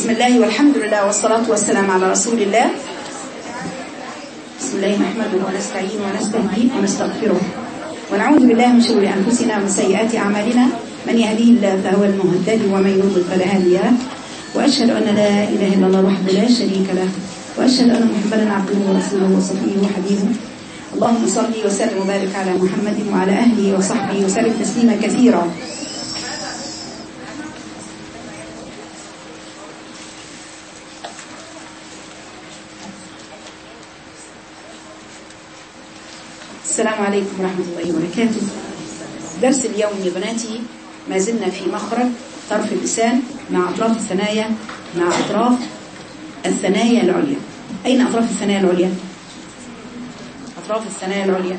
بسم الله والحمد لله والصلاة والسلام على رسول الله بسم الله نحمده ونستعين ونستهديه ونستغفره ونعوذ بالله من شرور أنفسنا ومن سيئات أعمالنا من يهديه الله فهو المهتد ومن يضلل فلا هادي له وأشهد أن لا إله إلا الله وحده لا شريك له وأشهد أن محمدا عبده ورسوله وصفيه وحبيبه اللهم صل وسلم وبارك على محمد وعلى أهله وصحبه وسلم تسليما كثيرا السلام عليكم ورحمة الله وبركاته درس اليوم يا بناتي ما زلنا في مخرج طرف اللسان مع أطراف الثنايا مع أطراف الثنايا العليا أين أطراف الثنايا العليا؟ أطراف الثنايا العليا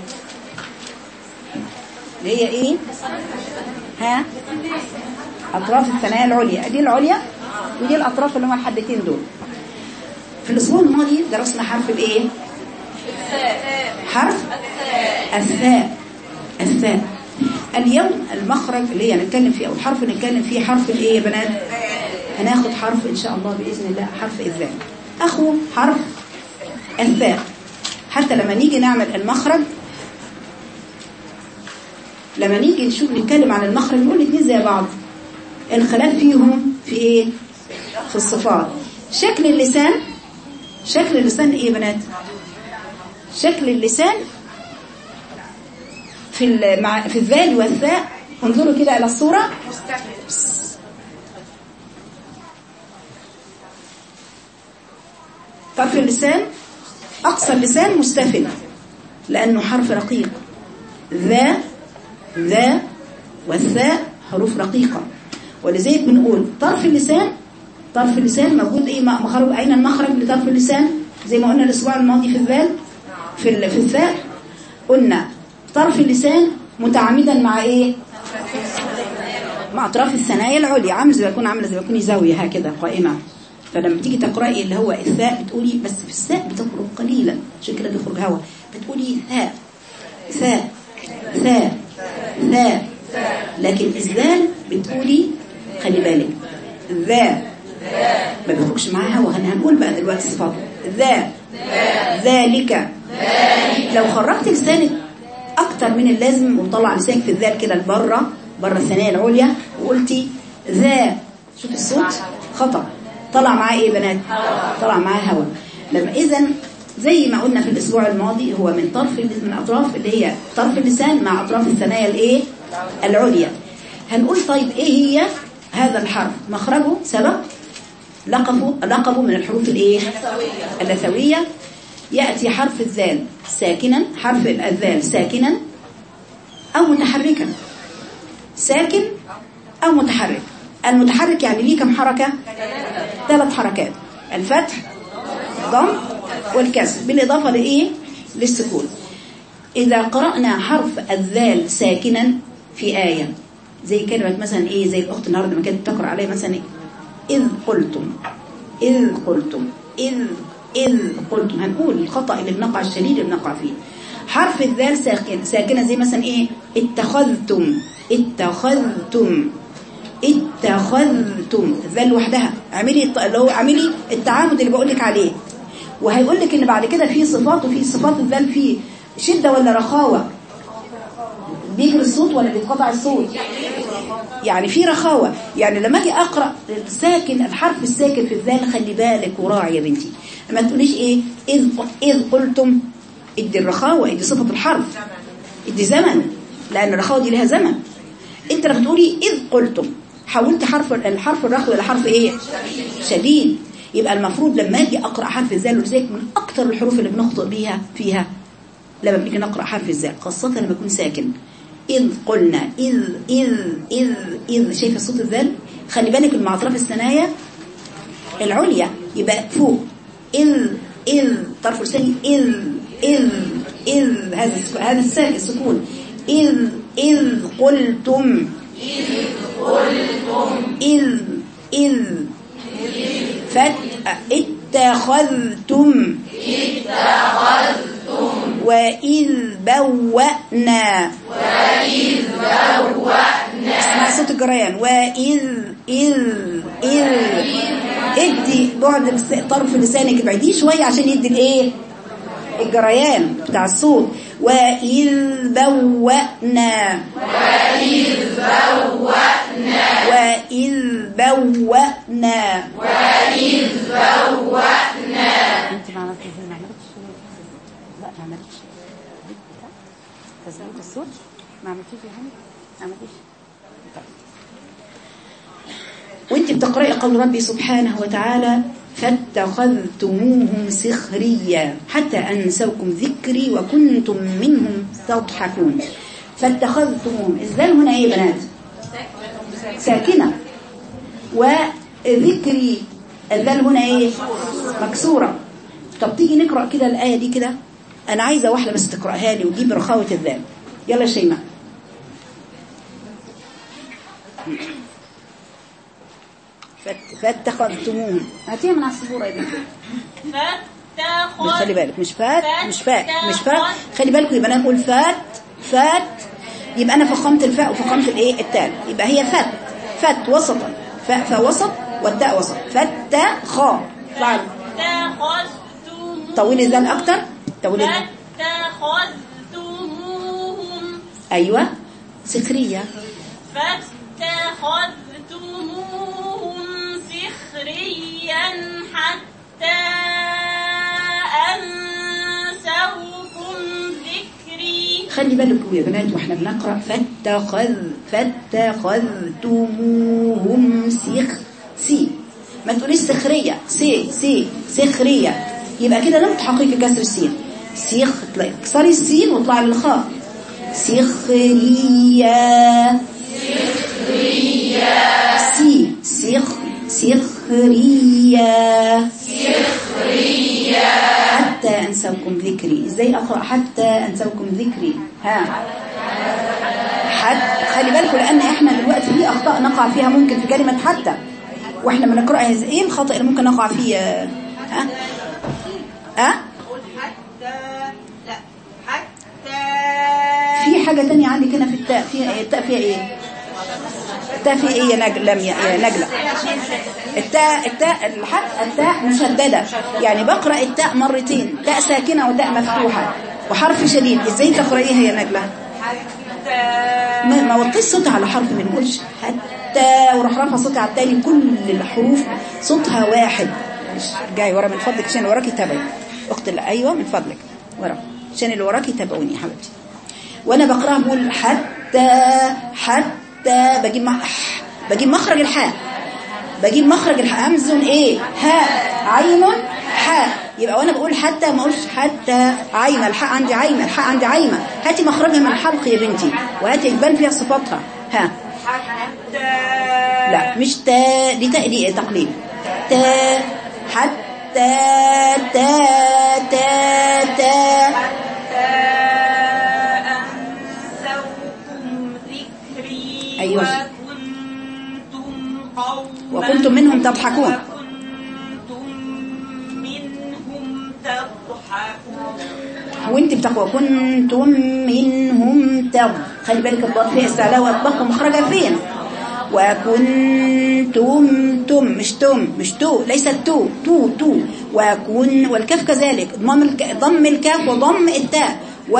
اللي هي إيه؟ ها؟ أطراف الثنايا العليا دي العليا ودي الأطراف اللي هم الحدتين دول في الأسبوع الماضي درسنا حرف الإيه؟ حرف الثاء الثاء اليوم المخرج اللي هي هنتكلم فيه او الحرف اللي نتكلم فيه حرف الايه يا بنات هناخد حرف ان شاء الله باذن الله حرف الذال اخو حرف الثاء حتى لما نيجي نعمل المخرج لما نيجي نشوف نتكلم عن المخرج نقول الاثنين زي بعض الخلاف فيهم في ايه في الصفات شكل اللسان شكل اللسان ايه يا بنات شكل اللسان في مع في الذال والثاء انظروا كده الى الصوره طرف اللسان اقصى اللسان مستفل لانه حرف رقيق ذا ذا والثاء حروف رقيقه ولذلك بنقول طرف اللسان طرف اللسان موجود ايه مخرج اين المخرج لطرف اللسان زي ما قلنا الاسبوع الماضي في الذال في في الثاء قلنا طرف اللسان متعامدا مع ايه مع اطراف الثنايا العليا عامل زي ما يكون عامله زي ما يكون زاويه هكذا قائمه فلما تيجي تقراي اللي هو الثاء بتقولي بس في الثاء بتخرج قليلا عشان كده بيخرج هوا بتقولي ثاء ثاء ثاء ثاء لكن الذال بتقولي خلي بالك ذا ما بيخرجش معاها هوا هنقول بقى دلوقتي صفاته ذا ذلك لو خرجت لسانك اكتر من اللازم وطلع لسانك في الذال كده لبره بره الثنايا العليا وقلتي ذا شوف الصوت خطا طلع معاه ايه بنات طلع معاه هواء لما اذا زي ما قلنا في الاسبوع الماضي هو من طرف من اطراف اللي هي طرف اللسان مع اطراف الثنايا الايه العليا هنقول طيب ايه هي هذا الحرف مخرجه سبق لقبه لقبه من الحروف الايه اللثويه يأتي حرف الذال ساكنا حرف الذال ساكنا أو متحركا ساكن أو متحرك المتحرك يعني ليه كم حركة ثلاث حركات الفتح ضم والكسر بالإضافة لإيه للسكون إذا قرأنا حرف الذال ساكنا في آية زي كلمة مثلا إيه زي الأخت النهاردة ما كانت تقرأ عليه مثلا إذ قلتم إذ قلتم إذ إذ قلتم هنقول الخطأ اللي بنقع الشديد اللي بنقع فيه حرف الذال ساكن ساكنة زي مثلا إيه اتخذتم اتخذتم اتخذتم الذال لوحدها اعملي اللي هو اعملي التعامد اللي بقول لك عليه وهيقول لك ان بعد كده في صفات وفي صفات الذال في شدة ولا رخاوة بيجري الصوت ولا بيتقطع الصوت يعني في رخاوة يعني لما اجي اقرا الساكن الحرف الساكن في الذال خلي بالك وراعي يا بنتي ما تقوليش ايه اذ اذ قلتم ادي الرخاوة ادي صفة الحرف ادي زمن لان الرخاوة دي لها زمن انت لما تقولي اذ قلتم حولت حرف الحرف الرخو الى حرف ايه شديد يبقى المفروض لما اجي اقرا حرف الذال ولذلك من اكتر الحروف اللي بنخطئ بيها فيها لما بنيجي نقرا حرف الذال خاصه لما يكون ساكن إذ قلنا إذ إذ إذ إذ شايف الصوت الذال خلي بالك مع أطراف الثنايا العليا يبقى فوق إذ إذ طرف لساني إذ إذ إذ هذا هذا الساكن السكون إذ إذ قلتم إذ قلتم إذ إذ فت اتخذتم اتخذتم وإذ بوأنا وإذ بوأنا اسمع صوت الجريان وإذ إذ إذ ادي بعد لس- طرف لسانك ابعديه شوية عشان يدي الايه الجريان بتاع الصوت وإذ بوأنا وإذ بوأنا وإذ بوأنا انت ما عملتش ما عملتش لا ما عملتش تسجيل الصوت ما عملتيش يا هاني ما عملتيش وانت بتقرأي قول ربي سبحانه وتعالى فاتخذتموهم سخريا حتى أنسوكم ذكري وكنتم منهم تضحكون فاتخذتموهم الذال هنا ايه يا بنات ساكنة وذكري الذال هنا ايه مكسورة طب تيجي نقرأ كده الآية دي كده أنا عايزة واحدة بس تقرأها لي وتجيب رخاوة الذال يلا شيماء فات- فاتخذتموهم هاتيها من على السبورة يا بنتي بس خلي بالك مش فات مش فات مش فات خلي بالكم يبقى انا اقول فات فات يبقى انا فخمت الفاء وفخمت الايه التاء يبقى هي فات فات وسطا فاء فوسط والتاء وسط فات خا طلع فاتخذتم طولي الذال اكتر طولي الذال. فاتخذتموهم ايوه سخريه فاتخذتموهم سخريا حتى أنسوكم ذكري خلي بالكم يا بنات واحنا بنقرا فاتخذ فاتخذتموهم سخ سي ما تقوليش سخريه سي سي سخريه يبقى كده لم تحققي كسر السين سيخ تلاقي كسري السين واطلعي للخاء سخريه سي سخ سخريه حتى أنسوكم ذكري إزاي أقرأ حتى أنسوكم ذكري ها حتى خلي بالكم لأن إحنا دلوقتي في أخطاء نقع فيها ممكن في كلمة حتى وإحنا بنقرأها إزاي إيه الخطأ اللي ممكن نقع فيه ها ها حتى لا حتى في حاجة تانية عندك هنا في التاء فيها إيه التاء فيها إيه التاء فيها إيه يا نجلة يا نجلة التاء التاء الحق التاء مشددة يعني بقرأ التاء مرتين تاء ساكنة وتاء مفتوحة وحرف شديد ازاي تقرأيها يا نجلة ما ما وطيش صوتها على حرف ما نقولش حتى وراح رافعه صوتها على التاني كل الحروف صوتها واحد مش جاي ورا من فضلك عشان اللي وراكي تابعي اخت اللي ايوه من فضلك ورا عشان اللي وراكي تابعوني يا حبيبتي وانا بقراها بقول حتى حتى بجيب مح بجيب مخرج الحاء بجيب مخرج الحاء همز ايه هاء عين حاء يبقى وانا بقول حتى ما اقولش حتى عايمه الحاء عندي عايمه الحاء عندي عايمه هاتي مخرجها من الحلق يا بنتي وهاتي يبان فيها صفاتها ها لا مش تا دي تاء دي تقليل تا حتى تا تا تا أنسوكم ذكري أيوة. وكنتم قوما وكنتم منهم تضحكون. وكنتم منهم تضحكون وانت بتقوى كنتم منهم تغ خلي بالك الضاد فيها استعلاء واطباق ومخرجها فين وكنتم تم مش تم مش تو ليست تو تو تو وكن والكاف كذلك ضم الك... ضم الكاف وضم التاء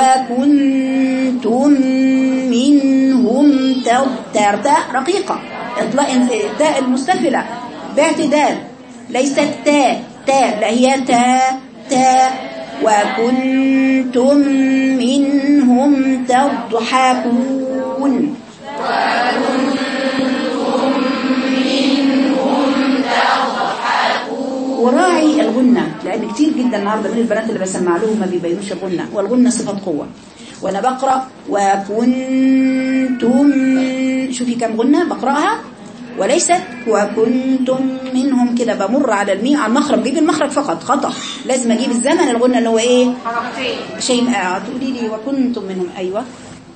وكنتم منهم تغ تاء تاء رقيقة اطلاق التاء المستفلة باعتدال ليست تاء تاء لا هي تاء تاء وكنتم منهم تضحكون وراعي الغنة لأن كتير جدا النهاردة من البنات اللي بسمع لهم ما بيبينوش الغنة والغنة صفة قوة وأنا بقرأ وكنتم شوفي كم غنة بقرأها وليست وكنتم منهم كده بمر على الميم على المخرج بجيب المخرج فقط خطأ لازم أجيب الزمن الغنة اللي هو إيه شيء آه، تقولي لي وكنتم منهم أيوة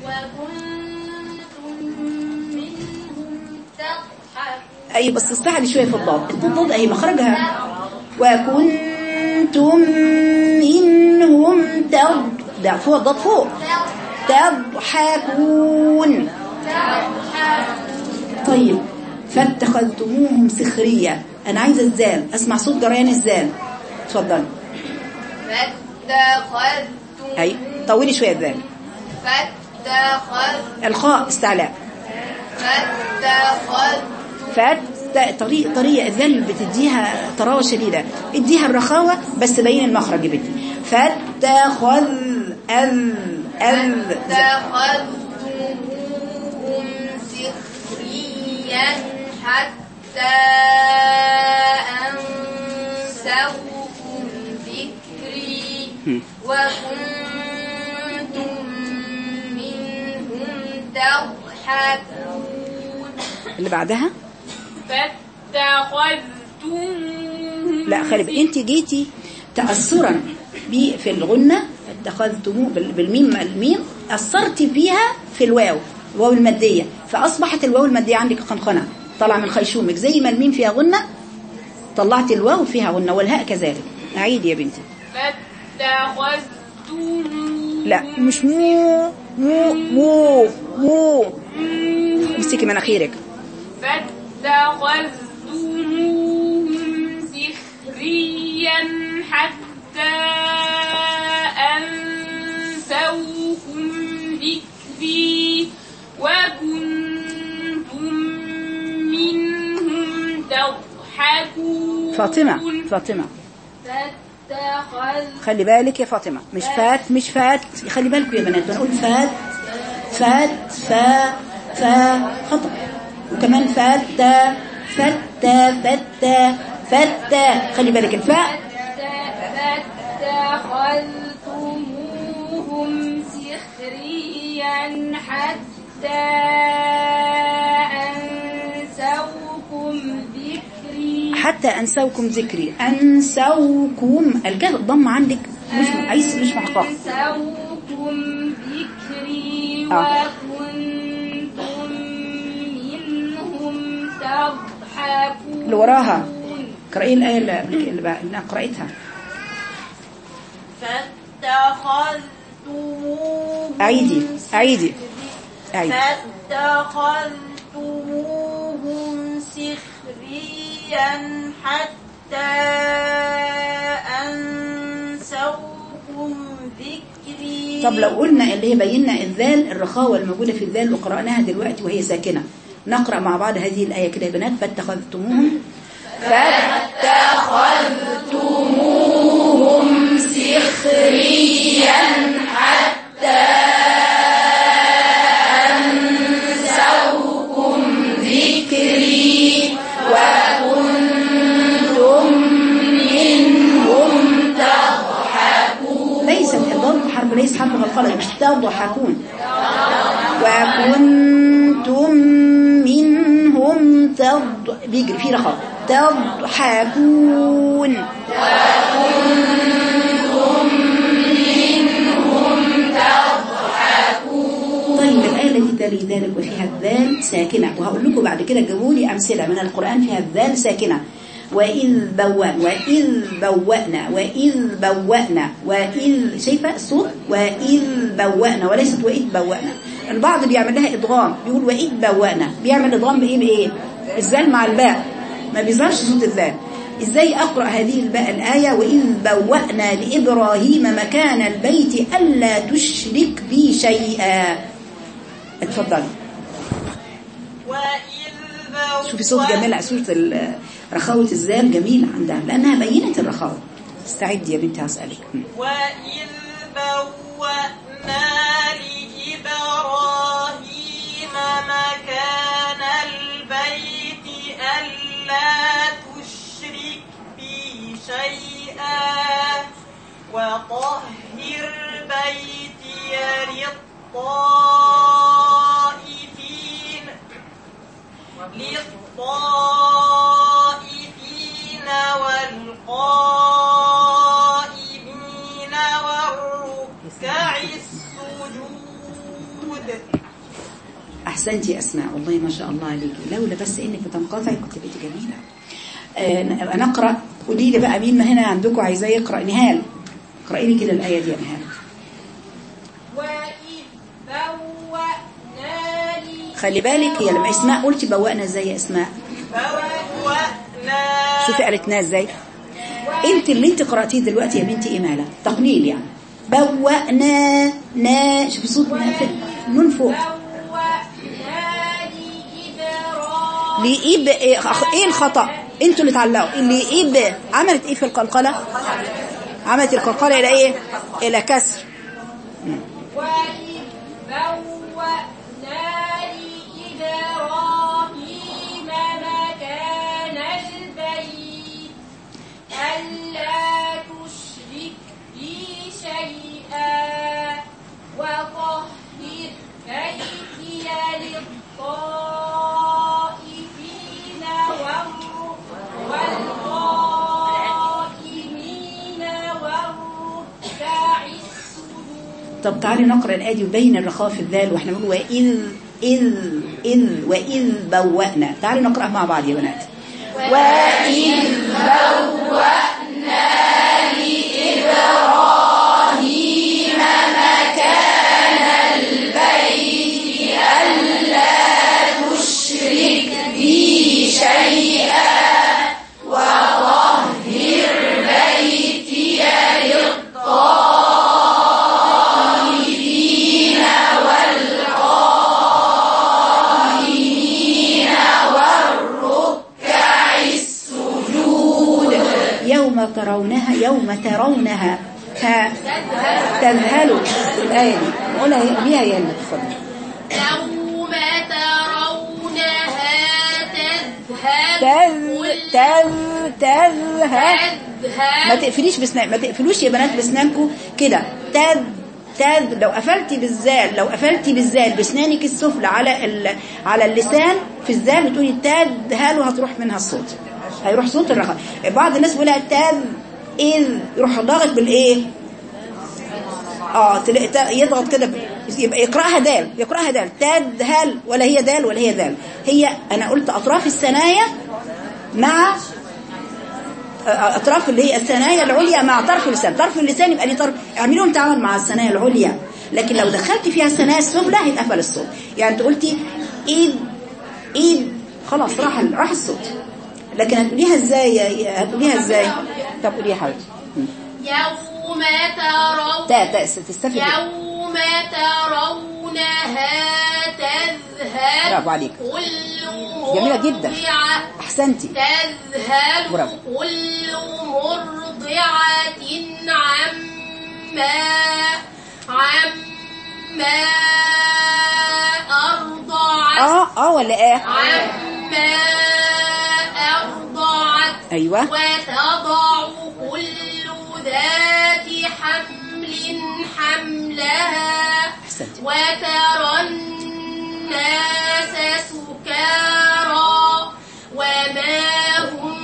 وكنتم منهم تضحكون أي بس استعلي شوية في الضاد الضاد أهي مخرجها وكنتم منهم تض ده فوق الضاد فوق تضحكون طيب فاتخذتموهم سخرية أنا عايزة الزال أسمع صوت جريان الزال اتفضل فاتخذتم أي طولي شوية الزال فاتخذ الخاء استعلاء فاتخذتم فات طريق طريقة الذل بتديها طراوة شديدة اديها الرخاوة بس بين المخرج يا بنتي فاتخذ ال ال فاتخذتموهم سخريا حتى أنسوكم ذكري وكنتم منهم تضحكون اللي بعدها فاتخذتم لا خلي بالك انت جيتي تأثرا ب- في الغنة اتخذتموه بال- بالميم الميم أثرتي فيها في الواو الواو المادية فأصبحت الواو المادية عندك قنقنة طالعة من خيشومك زي ما الميم فيها غنة طلعت الواو فيها غنة والهاء كذلك أعيد يا بنتي فاتخذتم لا مش مو مو مو مو امسكي مناخيرك فاتخذتموهم سخريا حتى أنسوكم ذكري وكنتم منهم تضحكون فاطمة فاطمة فاتخذ خلي بالك يا فاطمة مش فات مش فات خلي بالكم يا بنات بنقول فات فات فا فا خطأ وكمان فات فت فت فت خلي بالك الفاء فاتخذتموهم سخريا حتى أنسوكم ذكري حتى أنسوكم ذكري أنسوكم الكاف الضم عندك مش عايز مش محقق أنسوكم ذكري آه. وكنتم منهم تضحكون اللي وراها قرأي الآية اللي قبل- اللي بقى- اللي قرأتها فاتخذتموهم أعيدي أعيدي أعيدي فاتخذتموهم سخريا حتى أنسوكم ذكري طب لو قلنا اللي هي بينا الذال الرخاوة الموجودة في الذال وقرأناها دلوقتي وهي ساكنة نقرأ مع بعض هذه الآية كده يا بنات فاتخذتموهم فاتخذتموهم سخريا حتى أنسوكم ذكري وكنتم منهم تضحكون ليست الضرب حرف ليس حرف غلطة مش تضحكون وكنتم منهم تض بيجري في رخاء تضحكون طيب الآية التي تلي ذلك وفيها الذال ساكنة وهقول لكم بعد كده جابوا لي أمثلة من القرآن فيها الذال ساكنة وإذ بوأنا وإذ بوأنا وإذ بوأنا وإذ شايفة الصوت وإذ بوأنا وليست وإذ بوأنا البعض بيعمل لها إدغام بيقول وإذ بوأنا بيعمل إدغام بإيه بإيه الذال مع الباء ما بيظهرش صوت الذال إزاي أقرأ هذه الباء الآية وإذ بوأنا لإبراهيم مكان البيت ألا تشرك بي شيئا اتفضلي وإذ بوأنا شوفي صوت جميل صوت ال- رخاوة الزال جميلة عندها لأنها بينت الرخاوة استعدي يا بنتي هسألك وإذ بوأنا لإبراهيم مكان البيت ألا تشرك بي شيئا وطهر بيتي للطائفين للطائفين والقائمين والركع السجود أحسنتي يا أسماء والله ما شاء الله عليكي لولا بس إنك بتنقطعي كنت بقيتي جميلة آه، ن- نقرأ قولي لي بقى مين ما هنا عندكم عايزاه يقرأ نهال اقرأي لي كده الآية دي يا نهال وإذ بوأنا خلي بالك هي لما اسماء قلتي بوأنا ازاي يا اسماء بوأنا شوفي قالتنا ازاي انت اللي انت قرأتيه دلوقتي يا بنتي امالة تقليل يعني بوأنا نا شوفي صوت نافذ من فوق لإيب ايه أخ- إيه الخطأ انتوا اللي تعلقوا اللي إيب عملت ايه في القلقلة عملت القلقلة الى ايه الى كسر وإذ بوأنا لإبراهيم مكان البيت ألا تشرك بي شيئا وطهر بيتي للطائفين والر- والقائمين والركع السجود طب تعالي نقرأ الآية دي وبين الرخاء في الذال واحنا بنقول وإذ إذ إذ وإذ بوأنا تعالي نقرأ مع بعض يا بنات وإذ يوم ترونها يوم ترونها ها تذهل الآية دي قولها بيها يا اللي اتفضل يوم ترونها تذهب تذ كل تذ تذهل ما تذهب تقفليش بسنان ما تقفلوش يا بنات بسنانكم كده تد تد لو قفلتي بالزال لو قفلتي بالزال بسنانك السفلى على ال... على اللسان في الزال بتقولي تد هل وهتروح منها الصوت هيروح صوت الرخاء بعض الناس بيقولها تد اذ يروح ضاغط بالايه اه تلاقي تا- يضغط كده ب- يبقى يقراها دال يقراها دال تد هل ولا هي دال ولا هي دال هي انا قلت اطراف الثنايا مع اطراف اللي هي الثنايا العليا مع طرف اللسان طرف اللسان يبقى ليه طرف اعمليهم تعامل مع الثنايا العليا لكن لو دخلت فيها الثنايا السفلى هيتقفل الصوت يعني انت قلتي ايد ايد خلاص راح ال- راح الصوت لكن هتقوليها ازاي يا- هتقوليها ازاي طب قوليها يا حبيبتي يوم ترون تا تا تستفيد يوم ترونها تذهل برافو عليك. كل جميلة جدا. مرضعة احسنتي تذهل برافو. كل مرضعة عما عما أرضعت اه اه ولا ايه عما أرضعت ايوه وتضع كل ذات حمل حملها احسنتي وترى الناس سكارى وما هم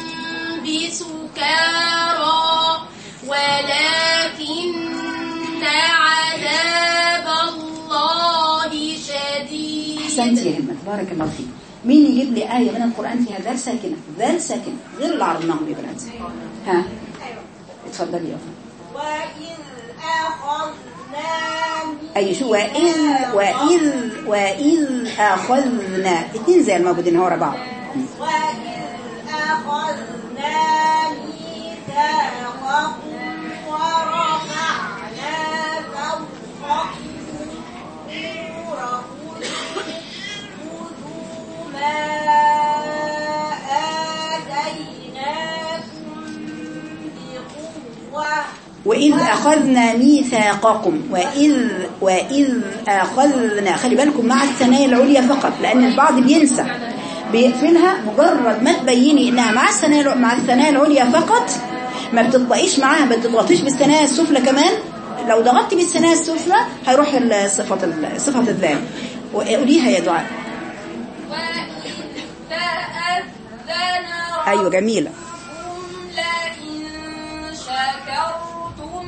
بسكارى ولكن عذاب الله شديد احسنتي يا همة بارك الله فيك مين يجيب لي آية من القرآن فيها ذال ساكنة ذال ساكنة غير اللي عرضناهم يا بنات ها اتفضلي يا أخي وإذ أخذنا أي شو وإذ وإذ وإذ أخذنا اتنين زي الموجودين هو ورا بعض وإذ أخذنا ميثاقكم ورفعنا فوقكم الطور خذوا ما آتيناكم بقوة وإذ أخذنا ميثاقكم وإذ وإذ أخذنا خلي بالكم مع الثنايا العليا فقط لأن البعض بينسى بيقفلها مجرد ما تبيني إنها مع الثنايا مع الثنايا العليا فقط ما بتطبقيش معاها ما بتضغطيش بالثنايا السفلى كمان لو ضغطتي بالثنايا السفلى هيروح صفة صفة الذال وقوليها يا دعاء وإذ تأذن أيوة جميلة ربكم لئن شكرتم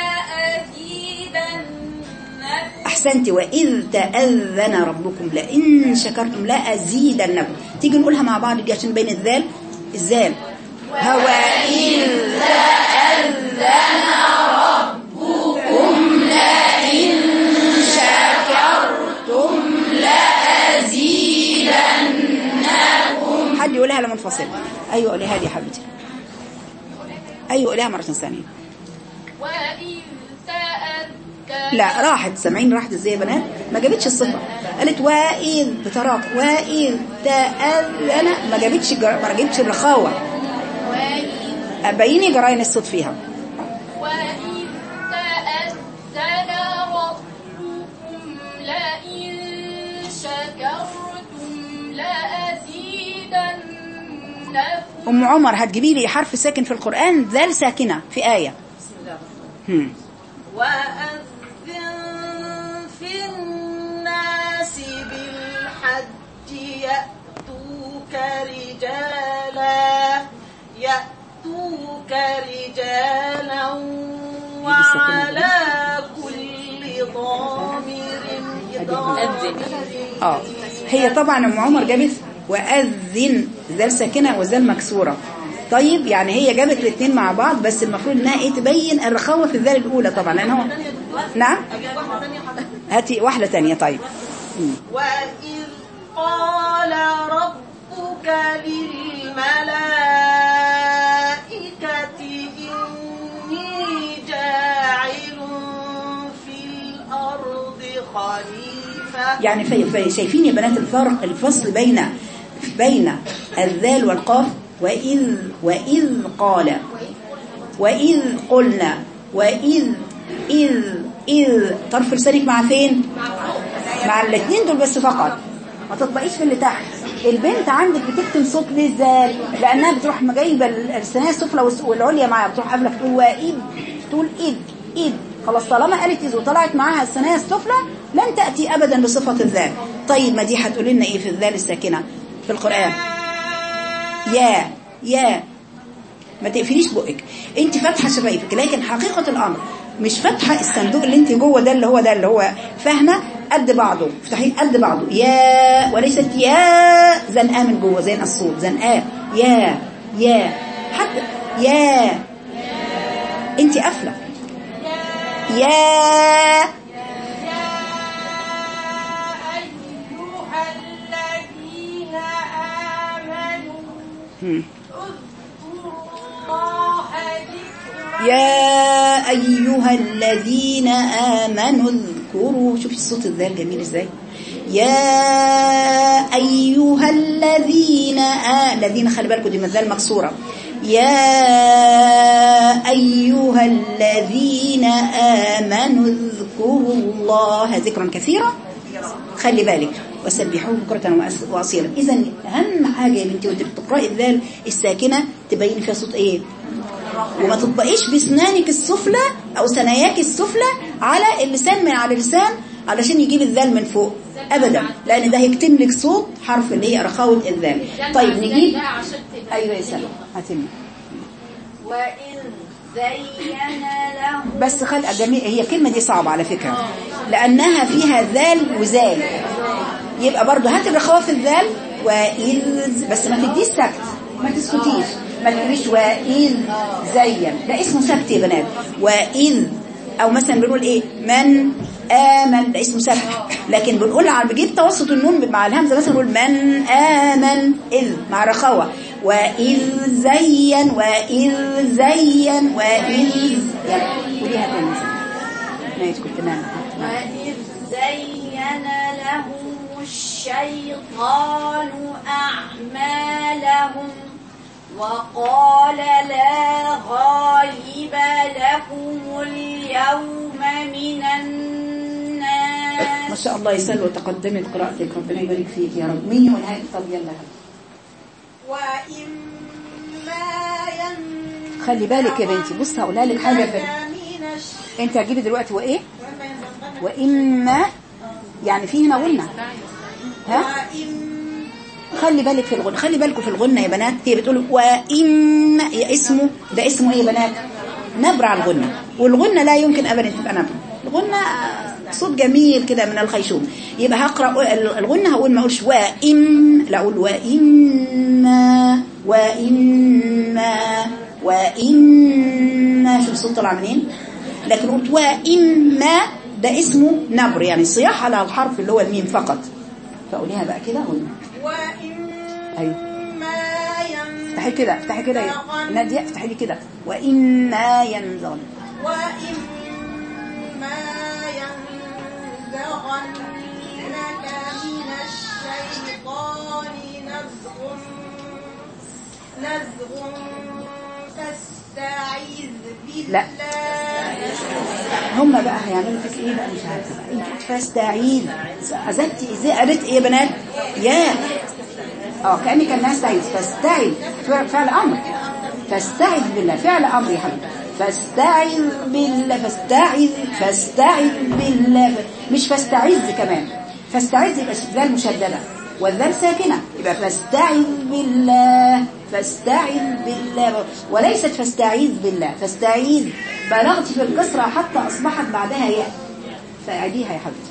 لأزيدنكم أحسنتي وإذ تأذن ربكم لئن شكرتم لأزيدنكم تيجي نقولها مع بعض دي عشان بين الذال الذال هو إذ تأذن ربكم لئن شكرتم حد يقولها لمنفصل ايوه قوليها لي يا حبيبتي ايوه قوليها مره ثانيه وإذ تأذن لا راحت سامعين راحت ازاي يا بنات ما جابتش الصفه قالت واذ بتراك واذ تأذن ما جابتش الجر... ما جابتش الرخاوه وإذ بيني جراين الصوت فيها وإذ تأذن ربكم لئن شكرتم لأزيدنكم ام عمر هتجيبي لي حرف ساكن في القران ذال ساكنه في ايه هم. وأذن في الناس بالحج يأتوك رجالا يأتوك رجالا وعلى كل ضامر ضامر اه هي طبعا ام عمر جابت واذن ذال ساكنه وذال مكسوره طيب يعني هي جابت الاثنين مع بعض بس المفروض انها ايه تبين الرخاوه في الذال الاولى طبعا لان هو نعم هاتي واحده ثانيه طيب مم. وإذ قال ربك للملائكة إني جاعل في الأرض خليفة يعني في في شايفين يا بنات الفرق الفصل بين بين الذال والقاف وإذ وإذ قال وإذ قلنا وإذ إذ إذ طرف لسانك مع فين مع الاثنين دول بس فقط ما تطبقيش في اللي تحت البنت عندك بتكتم صوت ليه ازاي لانها بتروح جايبه الثانيه السفلى والس- والعليا معاها بتروح قافله بتقول واذ تقول اذ اذ خلاص طالما قالت اذ وطلعت معاها الثانيه السفلى لن تاتي ابدا بصفه الذال طيب ما دي هتقولي لنا ايه في الذال الساكنه في القران يا يا ما تقفليش بقك انت فاتحه شفايفك لكن حقيقه الامر مش فاتحه الصندوق اللي انت جوه ده اللي هو ده اللي هو فاهمه قد بعضه افتحيه قد بعضه يا وليست يا زنقاه من جوه زي الصوت زنقاه يا يا حتى يا انت قافله يا أيها الذين آمنوا هم. اذكروا الله ذكرا يا أيها الذين آمنوا اذكروا شوفي الصوت ازاي الجميل ازاي يا أيها الذين آ... الذين خلي بالكم دي مازال مكسورة يا أيها الذين آمنوا اذكروا الله ذكرا كثيرا خلي بالك وسبحوه بكرة وأس- وأصيلا إذا أهم حاجة يا بنتي وأنت بتقرأي الذال الساكنة تبين فيها صوت إيه وما تطبقيش بسنانك السفلى او ثناياك السفلى على اللسان من على اللسان علشان يجيب الذال من فوق ابدا لان ده هيكتم لك صوت حرف اللي هي رخاوه الذال طيب نجيب ايوه يا سلام هاتم وإذ زين له بس خلق جميل هي الكلمه دي صعبه على فكره لانها فيها ذال وزال يبقى برضو هات الرخاوه في الذال واذ بس ما تديش سكت ما تسكتيش ما تقوليش واذ زين ده اسمه سكت يا بنات واذ او مثلا بنقول ايه من امن ده اسمه سكت لكن بنقول على بجيب توسط النون مع الهمزه مثلا نقول من امن اذ مع رخاوه واذ زين واذ زين واذ يلا قوليها تاني ماشي كنت نايمه وإذ زين لهم الشيطان أعمالهم وقال لا غالب لكم اليوم من ما الناس شاء الله يسلوا وتقدمت قراءتك ربنا يبارك فيك يا رب مين يقول هاي طب يلا وإما ين خلي بالك يا بنتي بص هقولها لك حاجه في من الش- انت هتجيبي دلوقتي وايه واما يعني في هنا غنى ها خلي بالك في الغنى خلي بالكم في الغنى يا بنات هي بتقول وإما يا اسمه ده اسمه ايه يا بنات نبر على الغنى والغنى لا يمكن ابدا تبقى نبر الغنى صوت جميل كده من الخيشوم يبقى هقرا الغنى هقول ما اقولش وإم لا اقول وإما وإما وإما شوف الصوت طلع منين لكن قلت وإما ده اسمه نبر يعني صياح على الحرف اللي هو الميم فقط فقوليها بقى كده غنى وإما ايوه افتحي كده افتحي كده يا نادية افتحي لي كده وإنا ينزغن وإما ينزغنك من الشيطان نزغ نزغ فاستعذ لا. بالله هم بقى هيعملوا فيك ايه بقى مش عارفه بقى انت فاستعيذ عزتي ازاي قالت ايه يا بنات يا اه كاني كان الناس تعيذ فاستعذ فعل فعل امر فاستعذ بالله فعل امر يا حبيبي فاستعذ بالله فاستعذ فاستعذ بالله مش فاستعذ كمان فاستعذ يبقى ذال مشدده والذال ساكنه يبقى فاستعذ بالله فاستعذ بالله وليست فاستعيذ بالله فاستعيذ بلغت في الكسرة حتى أصبحت بعدها ياء فأعيديها يا حبيبتي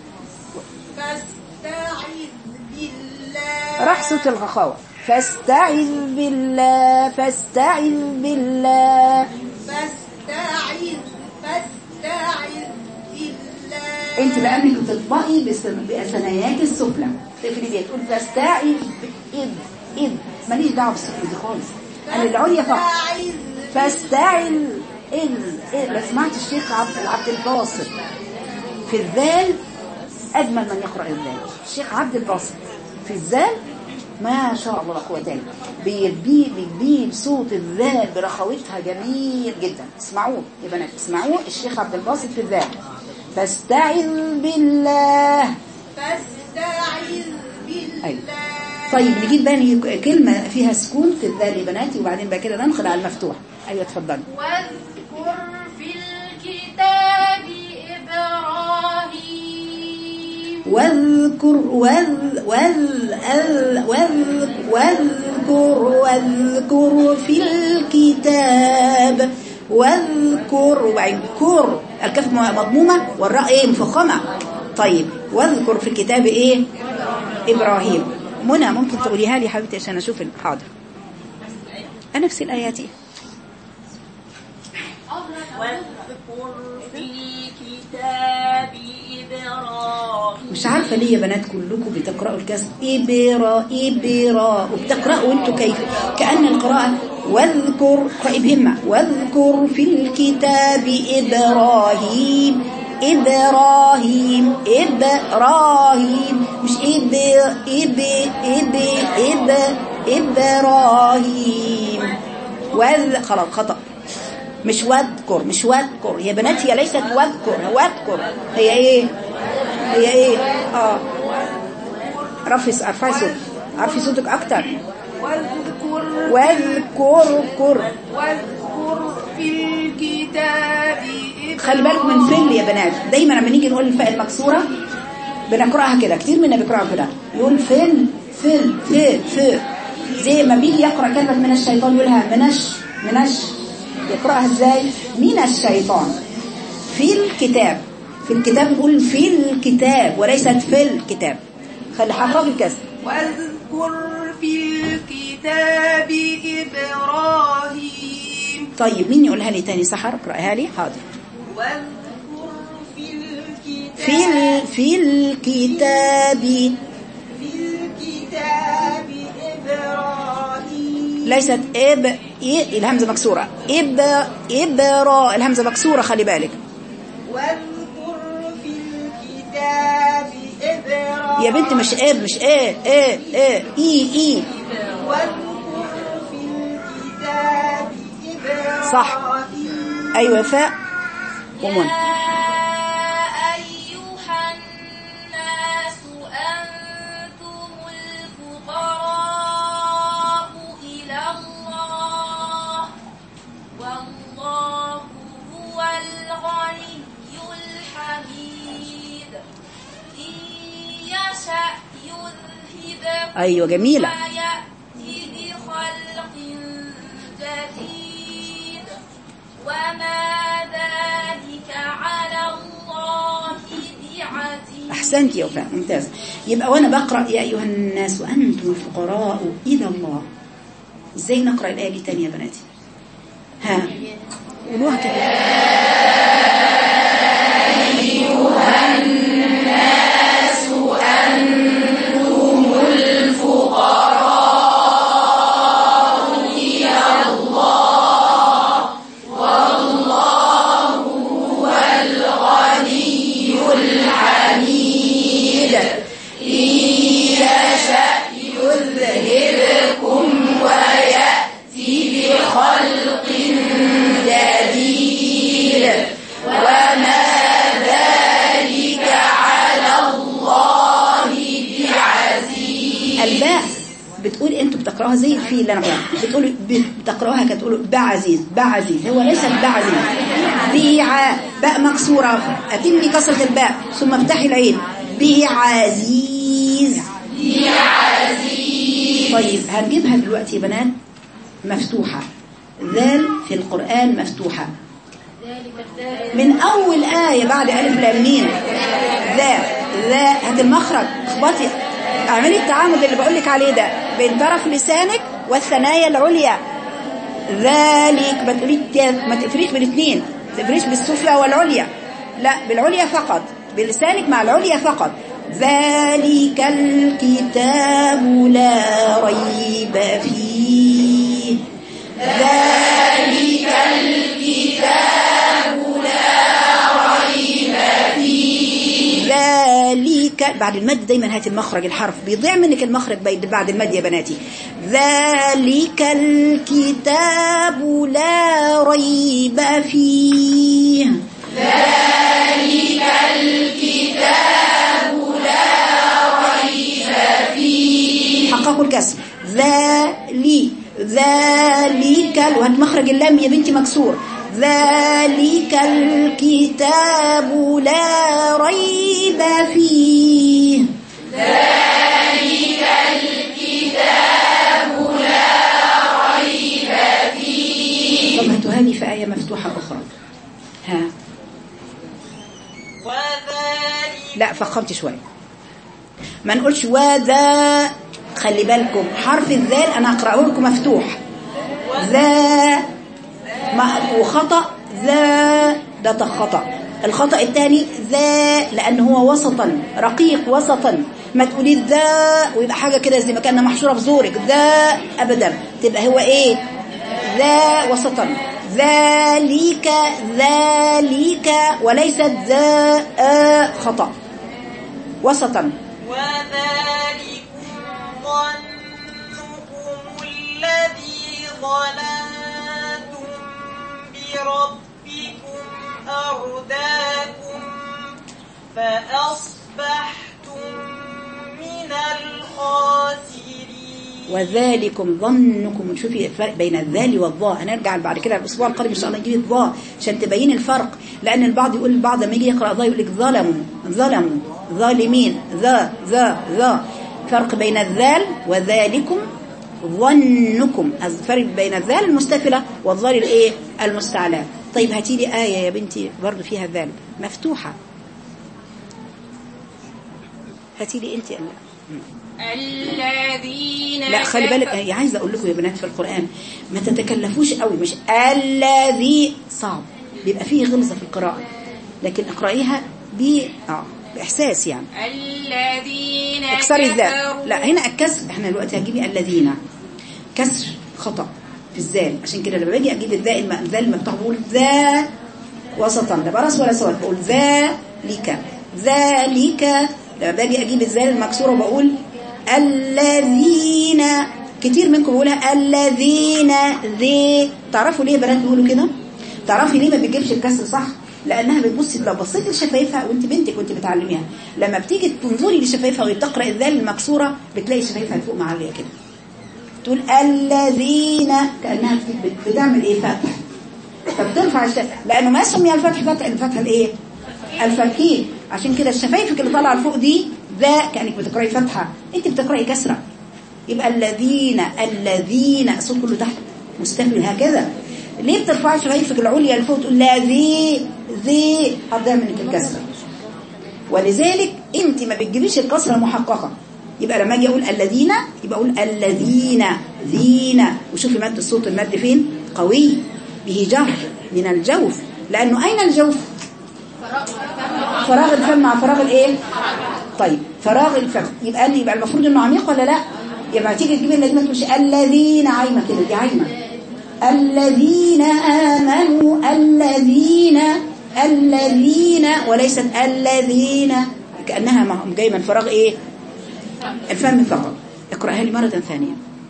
فاستعذ بالله راح صوت الغخاوة فاستعذ بالله فاستعذ بالله فاستعذ فاستعذ بالله انت لانك بتطبقي بس- بثناياك السفلى تقفلي بيها تقول فاستعذ اذ اذ ماليش دعوه بالسفلى دي خالص انا العليا فقط فاستعذ فاستعذ إذ إذ لو سمعت الشيخ عبد عبد الباسط في الذال أجمل من يقرأ الذال الشيخ عبد الباسط في الذال ما شاء الله لا قوة إلا بالله بيجيب بيجيب صوت الذال برخاوتها جميل جدا اسمعوه يا بنات اسمعوه الشيخ عبد الباسط في الذال فاستعذ بالله فاستعذ بالله أيوة. طيب نجيب بقى كلمة فيها سكون في الذال يا بناتي وبعدين بقى كده ننقل على المفتوح أيوة اتفضلي واذكر في الكتاب إبراهيم واذكر واذ واذ ال- واذ واذكر واذكر في الكتاب واذكر وبعدين كر الكاف مضمومة والراء ايه مفخمة طيب واذكر في الكتاب ايه ابراهيم منى ممكن تقوليها لي يا حبيبتي عشان اشوف ال- حاضر نفس الايات إيه؟ واذكر في الكتاب إبراهيم مش عارفة ليه يا بنات كلكم بتقرأوا الكسر إبرا إبرا وبتقرأوا انتوا كيف كأن القراءة واذكر اقرأي بهمة واذكر في الكتاب إبراهيم إبراهيم إبراهيم مش إب إب إب إب إبراهيم وذ خلاص خطأ مش واذكر مش واذكر يا بنات هي ليست واذكر واذكر هي ايه هي ايه اه رفي ارفعي صوتك ارفعي صوتك اكتر واذكر واذكر كر واذكر في الكتاب خلي بالكم من فل يا بنات دايما لما نيجي نقول الفاء المكسوره بنقراها كده كتير منا بيقراها كده يقول فل فل ف ف زي ما بيجي يقرا كلمه من الشيطان يقولها منش منش يقراها ازاي من الشيطان في الكتاب في الكتاب نقول في الكتاب وليست في الكتاب خلي حرف الكسر واذكر في الكتاب إبراهيم طيب مين يقولها لي تاني سحر اقراها لي حاضر واذكر في الكتاب في ال... في الكتاب في الكتاب إبراهيم ليست اب إيه الهمزه مكسوره اب ابرا الهمزه مكسوره خلي بالك واذكر في الكتاب إبراهيم يا بنت مش اب مش ايه ايه ايه اي اي واذكر في الكتاب إبراهيم صح. ايوه فاء ومن يا أيها الناس أنتم الفقراء إلى الله والله هو الغني الحميد إن يشأ يذهبكم ايوه جميله ويأتي بخلق جديد وما ذلك على الله بعزيز احسنت يا وفاء ممتاز يبقى وانا بقرا يا ايها الناس وانتم الفقراء الى الله ازاي نقرا الايه دي تاني يا بناتي ها قولوها كده لا بتقول انتوا بتقراوها زي الفيل اللي انا بقراها بتقولوا بتقراوها كده تقولوا بعزيز بعزيز هو ليس بعزيز بيع باء مكسوره اتمي كسره الباء ثم افتحي العين بعزيز طيب هنجيبها دلوقتي يا بنات مفتوحه ذال في القران مفتوحه من اول ايه بعد الف لام ميم ذا ذا هات المخرج اخبطي اعملي التعامد اللي بقول لك عليه ده بين طرف لسانك والثنايا العليا ذلك ما تقوليش ما تقفليش بالاثنين ما تقفليش بالسفلى والعليا لا بالعليا فقط بلسانك مع العليا فقط ذلك الكتاب لا ريب فيه ذلك ذلك بعد المد دايما هات المخرج الحرف بيضيع منك المخرج بيد- بعد المد يا بناتي ذلك الكتاب لا ريب فيه حققوا الكسر ذلي ذلك وهات مخرج اللام يا بنتي مكسور ذلك الكتاب لا ريب فيه طب هاتوا هذه في آية مفتوحة أخرى ها وذلك لا فخمت شوية ما نقولش وذا خلي بالكم حرف الذال أنا أقرأه لكم مفتوح ذا ما وخطأ ذا ده خطأ الخطأ الثاني ذا لأن هو وسطا رقيق وسطا ما تقولي ذا ويبقى حاجة كده زي ما كأنها محشورة في زورك ذا أبدا تبقى هو إيه ذا وسطا ذلك ذلك وليست ذا آ خطأ وسطا وذلكم ظنكم الذي ظننتم بربكم أرداكم فأصبحتم من الخاسرين وذلكم ظنكم شوفي الفرق بين الذال والضاء هنرجع بعد كده الاسبوع القادم ان شاء الله نجيب الضاء عشان تبين الفرق لان البعض يقول البعض لما يجي يقرا ضاء يقول لك ظلموا ظلموا ظالمين ذا ذا ذا فرق بين الذال وذلكم ظنكم الفرق بين الذال المستفله والظال الايه المستعلى طيب هاتي لي ايه يا بنتي برضو فيها ذال مفتوحه هاتي لي انت ألا. الذين لا خلي بالك كفروا- هي عايزه اقول لكم يا بنات في القران ما تتكلفوش قوي مش الذي صعب بيبقى فيه غلظه في القراءه لكن اقرايها ب اه باحساس يعني الذين اكسري الذال كفروا لا هنا الكسر احنا دلوقتي هجيبي الذين كسر خطا في الذال عشان كده لما باجي اجيب الذال الم- الذال المفتوح بقول ذا وسطا لا برص ولا سواد بقول ذلك ذلك لما باجي اجيب الذال المكسوره بقول الذين كتير منكم بيقولها الذين ذي تعرفوا ليه بنات بيقولوا كده تعرفي ليه ما بيجيبش الكسر صح لانها بتبصي لو بصيتي لشفايفها وانت بنتك وانت بتعلميها لما بتيجي تنظري لشفايفها وهي بتقرا الذال المكسوره بتلاقي شفايفها فوق معليه كده تقول الذين كانها بت- بتعمل ايه فتح فبترفع الشفايف لانه ما سمي الفتح فتح الفتح الايه الفتحين عشان كده الشفايفك اللي طالعه لفوق دي ذا كانك بتقراي فتحه انت بتقراي كسره يبقى الذين الذين الصوت كله تحت مستهل هكذا ليه بترفعي شفايفك العليا لفوق تقول لا ذي ذي هتضيع منك الكسره ولذلك انت ما بتجيبيش الكسره المحققه يبقى لما اجي اقول الذين يبقى اقول الذين ذين وشوفي مد الصوت المد فين قوي به جهر من الجوف لانه اين الجوف فراغ الفم مع فراغ الايه طيب فراغ الفم يبقى لي يبقى المفروض انه عميق ولا لا يبقى تيجي تجيب الذين تقولش الذين عايمه كده دي عايمه الذين امنوا الذين الذين وليست الذين كانها م- جايه من فراغ ايه الفم فقط اقراها لي مره ثانيه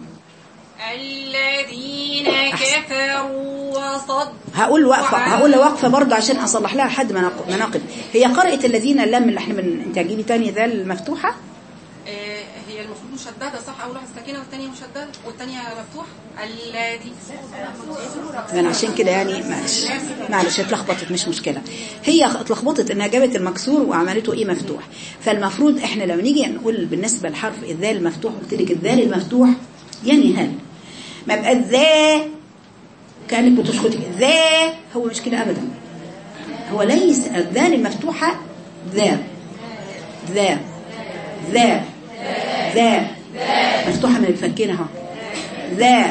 الذين كفروا وصدوا هقول وقفة هقول وقفة برضه عشان أصلح لها حد مناق- مناقب هي قرأت الذين اللام اللي احنا من انت هتجيبي تاني ذا المفتوحة آه، هي المفروض مشدده صح اول واحده ساكنه والثانيه مشدده والثانيه مفتوحه الذي يعني عشان كده يعني معلش معلش اتلخبطت مش مشكلة هي اتلخبطت انها جابت المكسور وعملته ايه مفتوح فالمفروض احنا لما نيجي نقول بالنسبة لحرف الذال المفتوح قلت لك الذال المفتوح يعني هل ما يبقى ذا كانك بتشخطي ذا هو مش كده ابدا هو ليس الذال المفتوحة ذا ذا ذا ذا مفتوحة من الفكين اهو ذا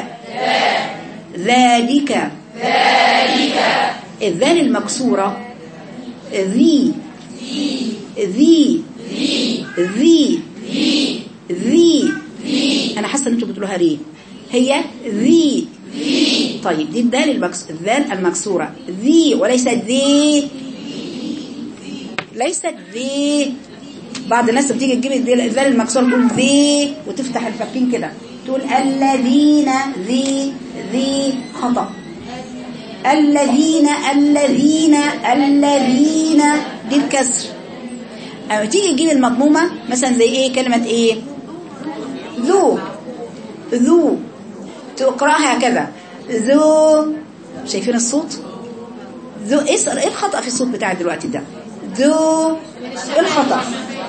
ذلك ذلك الذال المكسورة ذي ذي ذي ذي أنا حاسة إن أنتوا بتقولوها ري هي ذي طيب دي الذال المكس... الذال المكسورة ذي وليست ذي ليست ذي بعض الناس بتيجي تجيب الذال الذال المكسورة تقول ذي وتفتح الفكين كده تقول الذين ذي ذي خطأ الذين الذين الذين دي الكسر أما تيجي تجيب المضمومة مثلا زي ايه كلمة ايه ذو ذو تقرأها هكذا ذو شايفين الصوت ذو ايه ايه الخطأ في الصوت بتاع دلوقتي ده ذو ايه الخطأ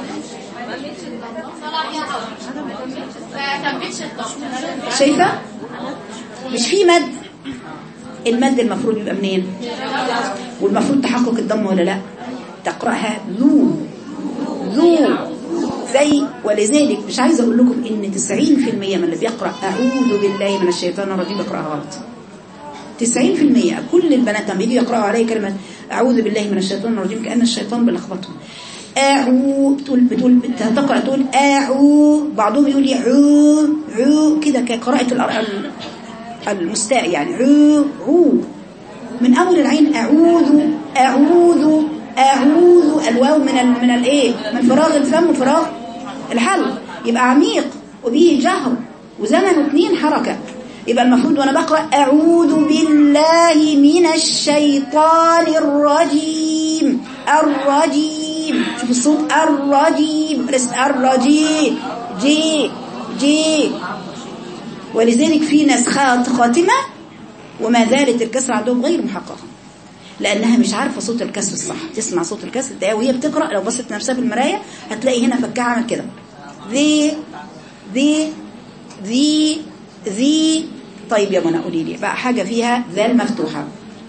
شايفة مش في مد المد المفروض يبقى منين والمفروض تحقق الضم ولا لا تقرأها ذو ذو زي ولذلك مش عايزه اقول لكم ان 90% من اللي بيقرأ اعوذ بالله من الشيطان الرجيم بيقراها غلط 90% كل البنات لما يجي يقرأوا علي كلمة أعوذ بالله من الشيطان الرجيم كأن الشيطان بيلخبطهم أعو بتقول بتقول تقرأ تقول أعو بعضهم يقول عو عو كده كقراءة الأر- المستاء يعني عو عو من أول العين أعوذ أعوذ أعوذ الواو من ال من الإيه من فراغ الفم وفراغ الحلق يبقى عميق وبيه جهر وزمن اثنين حركة يبقى المفروض وأنا بقرأ أعوذ بالله من الشيطان الرجيم الرجيم شوف الصوت الرجيم لسه الرجيم جي جي ولذلك في ناس خات- خاتمة وما زالت الكسر عندهم غير محققة لأنها مش عارفة صوت الكسر الصح تسمع صوت الكسر ده وهي بتقرأ لو بصت نفسها في المراية هتلاقي هنا فكها عمل كده ذي ذي ذي ذي طيب يا منى قولي لي بقى حاجة فيها ذال مفتوحة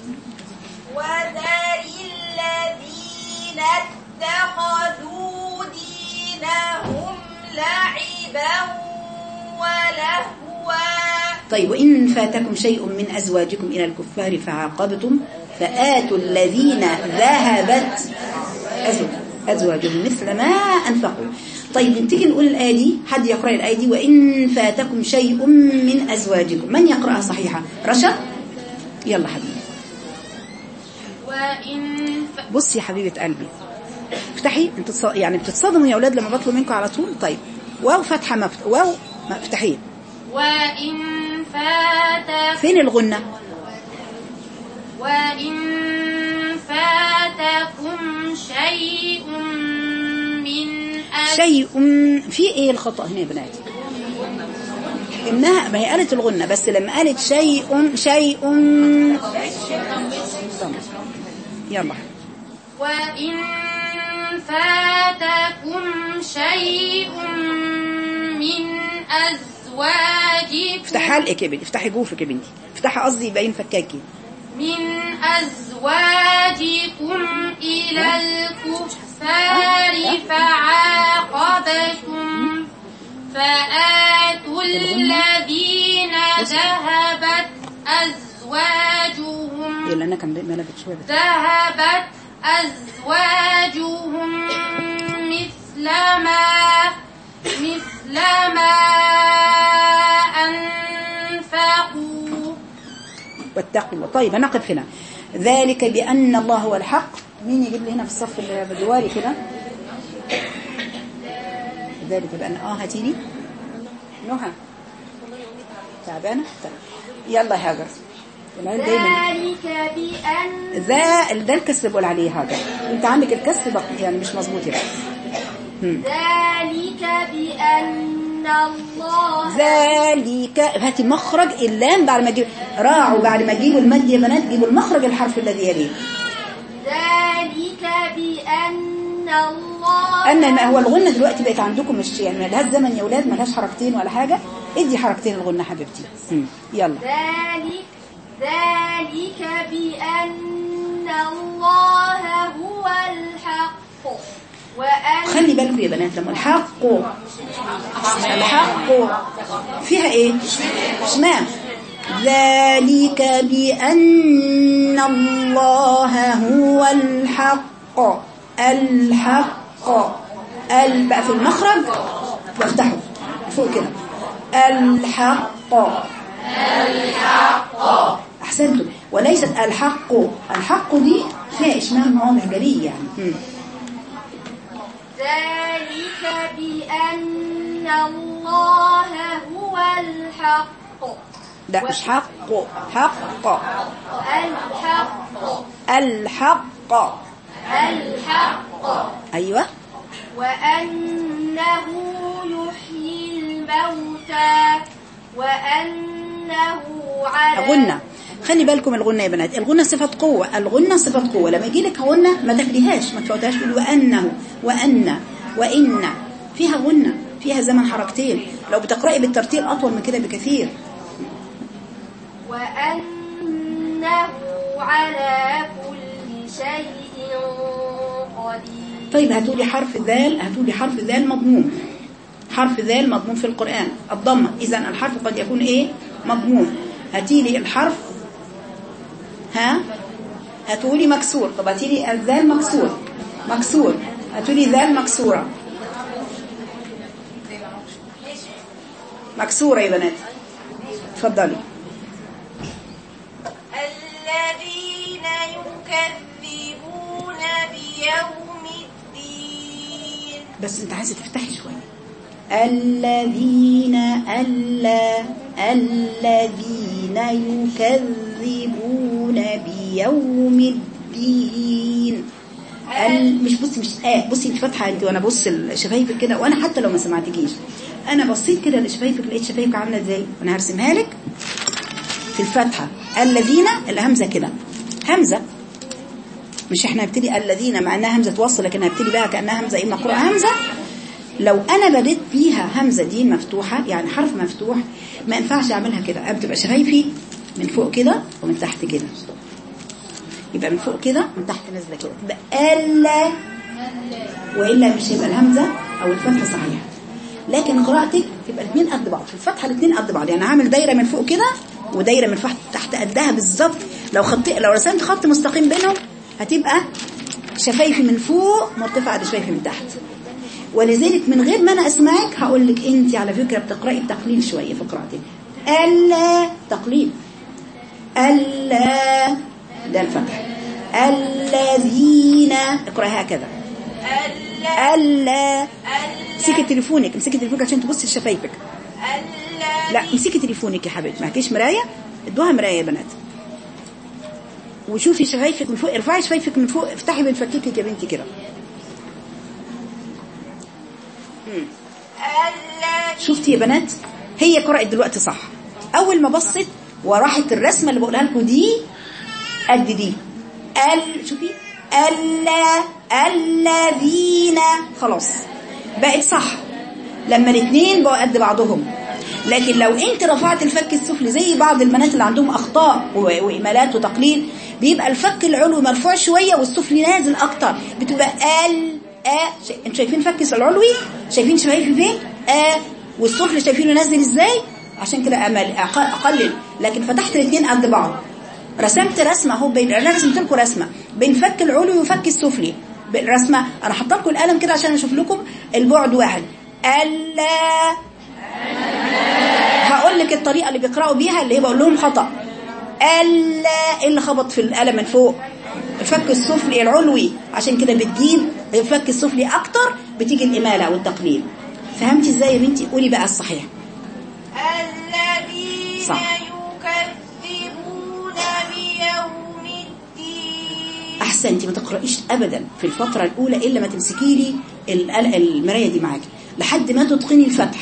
وذر الذين اتخذوا دينهم لعبا ولهوا طيب وإن فاتكم شيء من أزواجكم إلى الكفار فعاقبتم فآتوا الذين ذهبت أزواج- أزواجهم مثل ما أنفقوا طيب تيجي نقول الآية دي حد يقرأ الآية دي وإن فاتكم شيء من أزواجكم من يقرأها صحيحة رشا يلا حبيبي وإن ف... بصي يا حبيبة قلبي افتحي انت تص... يعني بتتصدموا يا أولاد لما بطلب منكم على طول طيب واو فتحة مفت... واو مفتحيه وإن فاتك فين الغنة وإن فاتكم شيء من أجل شيء في ايه الخطأ هنا يا بناتي انها ما هي قالت الغنة بس لما قالت شيء شيء يلا وإن فاتكم شيء من أزواجكم افتحي حلقك يا بنتي افتحي جوفك يا بنتي افتحي قصدي يبين فكاكي من أزواجكم إلى الكفار فعاقبتم فآتوا الذين ذهبت أزواجهم ايه لانها كان ملكت شويه بس ذهبت أزواجهم مثل ما مثل ما أنفقوا واتقوا الله طيب هنقف هنا ذلك بأن الله هو الحق مين يجيب لي هنا في الصف اللي بجواري كده ذلك بأن اه هاتي لي نهى تعبانة طيب يلا يا هاجر العيال دايما ذلك بأن ذا ده الكسر بقول عليه هاجر انت عندك الكسر بق- يعني مش مظبوط يعني هم. ذلك بأن الله ذلك هاتي مخرج اللام بعد ما تجيب راعوا بعد ما تجيبوا المد يا بنات جيبوا المخرج الحرف الذي يليه ذلك بأن الله أن ما هو الغنة دلوقتي بقت عندكم مش يعني ملهاش زمن يا ولاد ملهاش حركتين ولا حاجة ادي حركتين الغنة حبيبتي مم. يلا ذلك ذلك بأن الله هو الحق وأن خلي بالكم يا بنات لما الحق الحق فيها ايه اشمام ذلك بأن الله هو الحق الحق ال بقى في المخرج وافتحوا فوق كده الحق احسنتم وليست الحق الحق دي فيها اشمام واضح جلي يعني مم. ذلك بأن الله هو الحق لا مش حق حق الحق الحق الحق ايوه وأنه يحيي الموتى وأنه على غنة خلي بالكم الغنة يا بنات الغنة صفة قوة الغنة صفة قوة لما يجي لك غنة ما تاخديهاش ما تفوتهاش تقول وأنه وأن وإن فيها غنة فيها زمن حركتين لو بتقرأي بالترتيل أطول من كده بكثير وأنه على كل شيء قدير طيب هاتولي حرف ذال هاتولي حرف ذال مضموم حرف ذال مضموم في القرآن الضمة إذا الحرف قد يكون إيه مضموم هاتيلي الحرف ها هاتولي مكسور طب هاتيلي الذال مكسور مكسور هاتولي ذال مكسورة مكسورة يا بنات اتفضلي الذين يكذبون بيوم الدين بس انت عايزه تفتحي شويه الذين ألا الذين يكذبون بيوم الدين ال... مش بصي مش آه بصي انت فاتحه انت وانا بص شفايفك كده وانا حتى لو ما سمعتكيش انا بصيت كده لشفايفك لقيت شفايفك عامله ازاي وانا هرسمها لك في الفاتحه الذين الهمزه كده همزه مش احنا هنبتدي الذين مع انها همزه توصل لكن هبتدي بقى كانها همزه ايه مقروءه همزه لو انا بديت بيها همزه دي مفتوحه يعني حرف مفتوح ما ينفعش اعملها كده بتبقى شفايفي من فوق كده ومن تحت كده يبقى من فوق كده من تحت نازله كده تبقى الا والا مش هيبقى الهمزه او الفتحه صحيحه لكن قراءتك تبقى الاثنين قد بعض في الفتحه الاثنين قد بعض يعني هعمل دايره من فوق كده ودايره من فوق تحت قدها بالظبط لو خط لو رسمت خط مستقيم بينهم هتبقى شفايفي من فوق مرتفعه عن شفايفي من تحت ولذلك من غير ما انا اسمعك هقول لك انت على فكره بتقراي بتقليل شويه في قراءتك الا تقليل الا ده الفتح الذين اقراها هكذا ألا الا ألا امسكي تليفونك امسكي تليفونك عشان تبصي لشفايفك ألا لا امسكي تليفونك يا حبيبتي معكيش مرايه ادوها مرايه يا بنات وشوفي شفايفك من فوق ارفعي شفايفك من فوق افتحي من فكتك يا بنتي كده ألا شفتي يا بنات هي قرأت دلوقتي صح اول ما بصت وراحت الرسمه اللي بقولها لكم دي قد دي ال شوفي الا الذين خلاص بقت صح لما الاثنين بقوا قد بعضهم لكن لو انت رفعت الفك السفلي زي بعض البنات اللي عندهم اخطاء و- واهمالات وتقليل بيبقى الفك العلوي مرفوع شويه والسفلي نازل اكتر بتبقى ال ا شا- انتوا شايفين فك العلوي شايفين شفايفي فين ا والسفلي شايفينه نازل ازاي عشان كده أمل أق- اقلل لكن فتحت الاثنين قد بعض رسمت رسمه اهو بين انا رسمت لكم رسمه بين فك العلوي وفك السفلي بالرسمه انا حاطه لكم القلم كده عشان اشوف لكم البعد واحد الا هقول لك الطريقه اللي بيقراوا بيها اللي هي بقول لهم خطا الا إيه اللي خبط في القلم من فوق الفك السفلي العلوي عشان كده بتجيب الفك السفلي اكتر بتيجي الاماله والتقليل فهمتي ازاي يا بنتي قولي بقى الصحيح الذين صح. يكذبون بيوم الدين احسنتي ما تقرايش ابدا في الفتره الاولى الا ما تمسكي لي ال- ال- المرايه دي معاكي لحد ما تتقني الفتح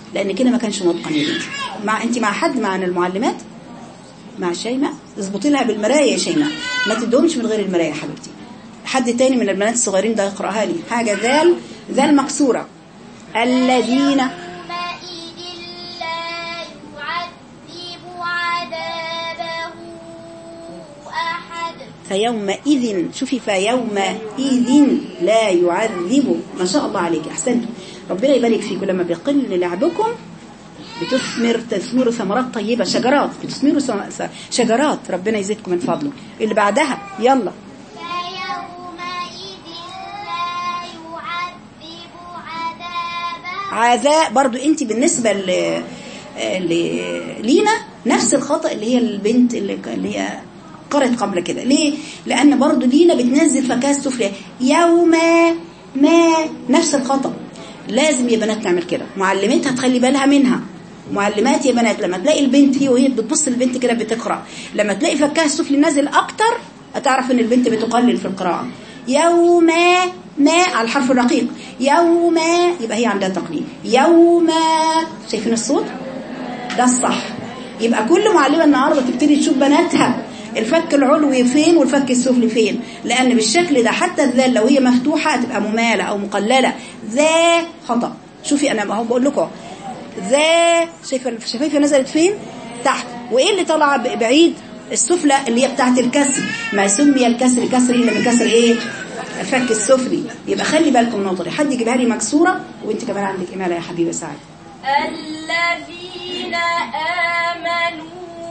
لان كده ما كانش متقن يا بنتي مع انت مع حد مع المعلمات مع شيماء اظبطي لها بالمرايه يا شيماء ما تدهمش من غير المرايه يا حبيبتي حد تاني من البنات الصغيرين ده يقراها لي حاجه ذال ذال مكسوره الذين يومئذ لا يعذب عذابه أحد فيومئذ شوفي فيومئذ لا يعذب ما شاء الله عليك احسنت ربنا يبارك فيكم لما بيقل لعبكم بتثمر تثمر ثمرات طيبة شجرات بتثمروا ثم- ث- شجرات ربنا يزيدكم من فضله اللي بعدها يلا فيومئذ لا يعذب عذابه عذاب برضو انت بالنسبة ل... ل... لينا نفس الخطأ اللي هي البنت اللي, اللي هي قرأت قبل كده ليه؟ لأن برضو لينا بتنزل فكاهة السفلى يوم ما نفس الخطأ لازم يا بنات نعمل كده معلمتها تخلي بالها منها معلمات يا بنات لما تلاقي البنت هي وهي بتبص البنت كده بتقرأ لما تلاقي فكاهة السفلى نازل أكتر هتعرف ان البنت بتقلل في القراءة يوم ما على الحرف الرقيق يوم يبقى هي عندها تقليل يوم شايفين الصوت ده الصح يبقى كل معلمة النهاردة تبتدي تشوف بناتها الفك العلوي فين والفك السفلي فين لأن بالشكل ده حتى الذال لو هي مفتوحة هتبقى ممالة أو مقللة ذا خطأ شوفي أنا ما هو بقول لكم ذا شايفة الشفايفة نزلت فين تحت وإيه اللي طالعة ب- بعيد السفلى اللي هي بتاعت الكسر ما سمي الكسر كسر إلا من كسر إيه الفك السفلي يبقى خلي بالكم نقطة دي. حد يجيبها لي مكسورة وانت كمان عندك إمالة يا حبيبة سعد الذين آمنوا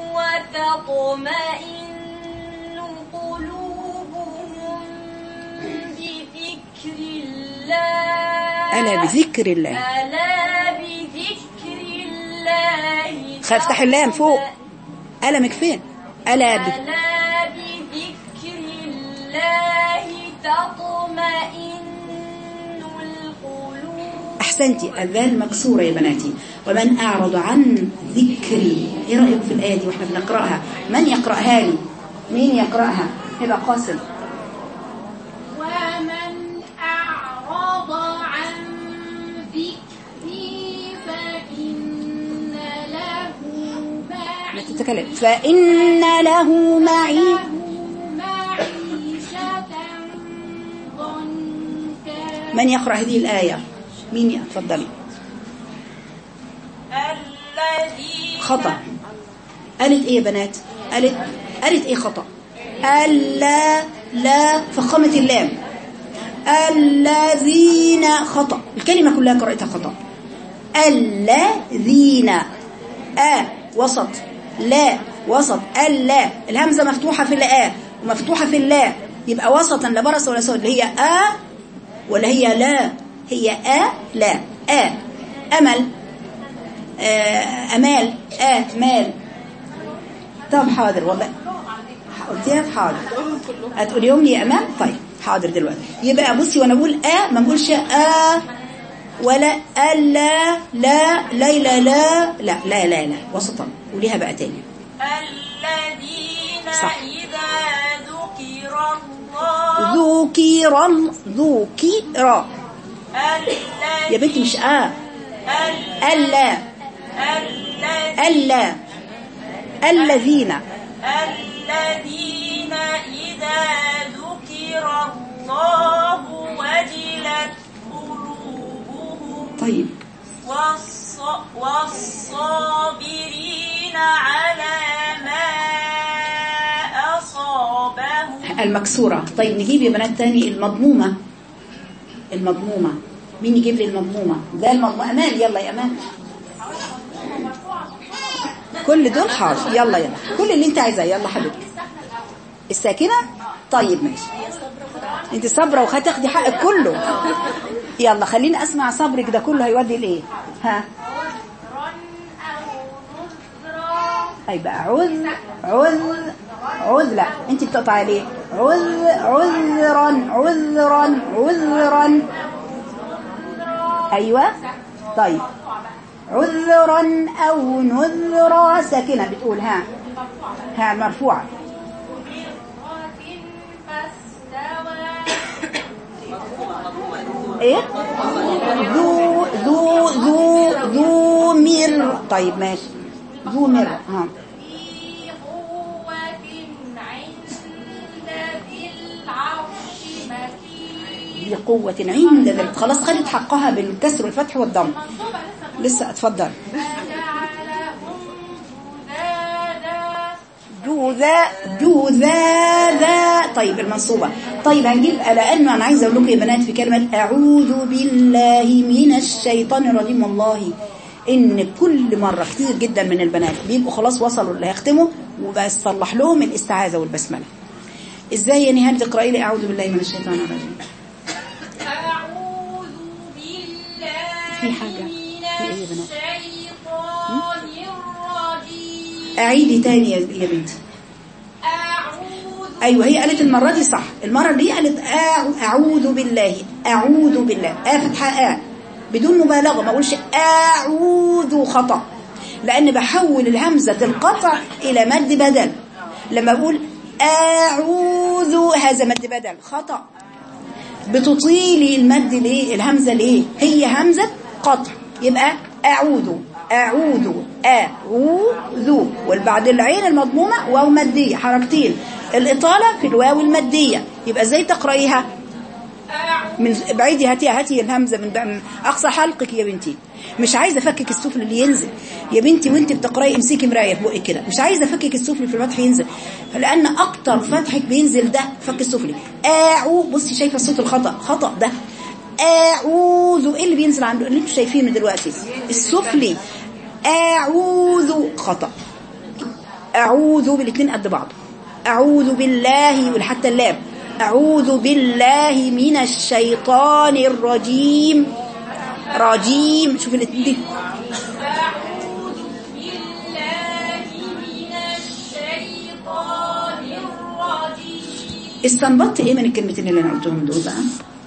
وتطمئن قلوبهم بذكر الله ألا بذكر الله ألا بذكر الله خ- افتح اللام فوق قلمك فين ألا ب... ألا بذكر الله تطمئن القلوب أحسنتي الذال مكسورة يا بناتي ومن أعرض عن ذكري إيه رأيك في الآية دي وإحنا بنقرأها من يقرأها لي مين يقرأها هبة قاسم ومن أعرض عن ذكري فإن له لا تتكلم فإن له معي معيشة ضنكا من يقرأ هذه الآية مين يتفضلي الذي خطأ قالت إيه يا بنات قالت قالت إيه خطأ ألا لا فخامة اللام الذين خطأ الكلمة كلها قرأتها خطأ الذين آ وسط لا وسط اللا الهمزة مفتوحة في الآ ومفتوحة في اللا يبقى وسطا لا برص ولا سود اللي هي آ ولا هي لا هي آ لا آ أمل آه، أمال آه مال طب حاضر والله قلتيها حاضر هتقوليهم لي يا أمام طيب حاضر دلوقتي يبقى بصي وانا بقول آ ما بقولش آ ولا ألا لا ليلى لا لا لا لا لا وسطا قوليها بقى تاني الذين صح. إذا ذكر الله ذكر ال- ذكر يا بنتي مش آ ألا ألا الذين الذين إذا ذكر الله وجلت قلوبهم طيب والص... والصابرين على ما أصابهم المكسورة طيب نجيب يا بنات تاني المضمومة المضمومة مين يجيب لي المضمومة ده المضمومة أمان يلا يا أمان كل دول حاضر يلا يلا كل اللي انت عايزاه يلا حبيبتي الساكنة طيب ماشي انت صبرة وهتاخدي حقك كله يلا خليني اسمع صبرك ده كله هيودي لايه ها هيبقى عذ عذ عذ لا انت بتقطعي ليه عذ عذرا عذرا عذرا ايوه طيب عذرا او نذرا ساكنه بتقول ها ها مرفوعه فاستوى ايه ذو ذو ذو ذو مر طيب ماشي ذو مر ها ذي قوة عند ذي العرش مكين بقوة عند ذلك خلاص خدت حقها بالكسر والفتح والضم لسه اتفضل جعلهم جذاذا جوذا جوذاذا طيب المنصوبة طيب هنجيب لأنه أنا عايزة أقول لكم يا بنات في كلمة أعوذ بالله من الشيطان الرجيم والله إن كل مرة كتير جدا من البنات بيبقوا خلاص وصلوا اللي هيختموا وبصلح لهم الاستعاذة والبسملة إزاي يا نهال تقرأي لي أعوذ بالله من الشيطان الرجيم أعوذ بالله في حاجة. من في إيه يا بنات؟ الشيطان الرجيم أعيدي تاني يا يا بنتي أعوذ ايوه هي قالت المره دي صح المره دي قالت أع- اعوذ بالله اعوذ بالله ا فتحه ا بدون مبالغه ما اقولش اعوذ خطا لان بحول الهمزه القطع الى مد بدل لما اقول اعوذ هذا مد بدل خطا بتطيلي المد ليه الهمزه ليه هي همزه قطع يبقى اعوذ اعوذ اعوذ والبعد العين المضمومه واو ماديه حركتين الاطاله في الواو الماديه يبقى ازاي تقرايها من بعيدي هاتي هاتي الهمزه من, من اقصى حلقك يا بنتي مش عايزه افكك السفلي اللي ينزل يا بنتي وانت بتقراي امسكي مرايه في بقك كده مش عايزه افكك السفلي في الفتح ينزل لان اكتر فتحك بينزل ده فك السفلي اعو بصي شايفه الصوت الخطا خطا ده اعوذ ايه اللي بينزل عنده اللي انتوا شايفينه دلوقتي السفلي اعوذ خطا اعوذ بالاثنين قد بعض اعوذ بالله وحتى اللام اعوذ بالله من الشيطان الرجيم رجيم شوف الاثنين دي أعوذ بالله من الشيطان الرجيم استنبطت ايه من الكلمتين اللي انا قلتهم دول بقى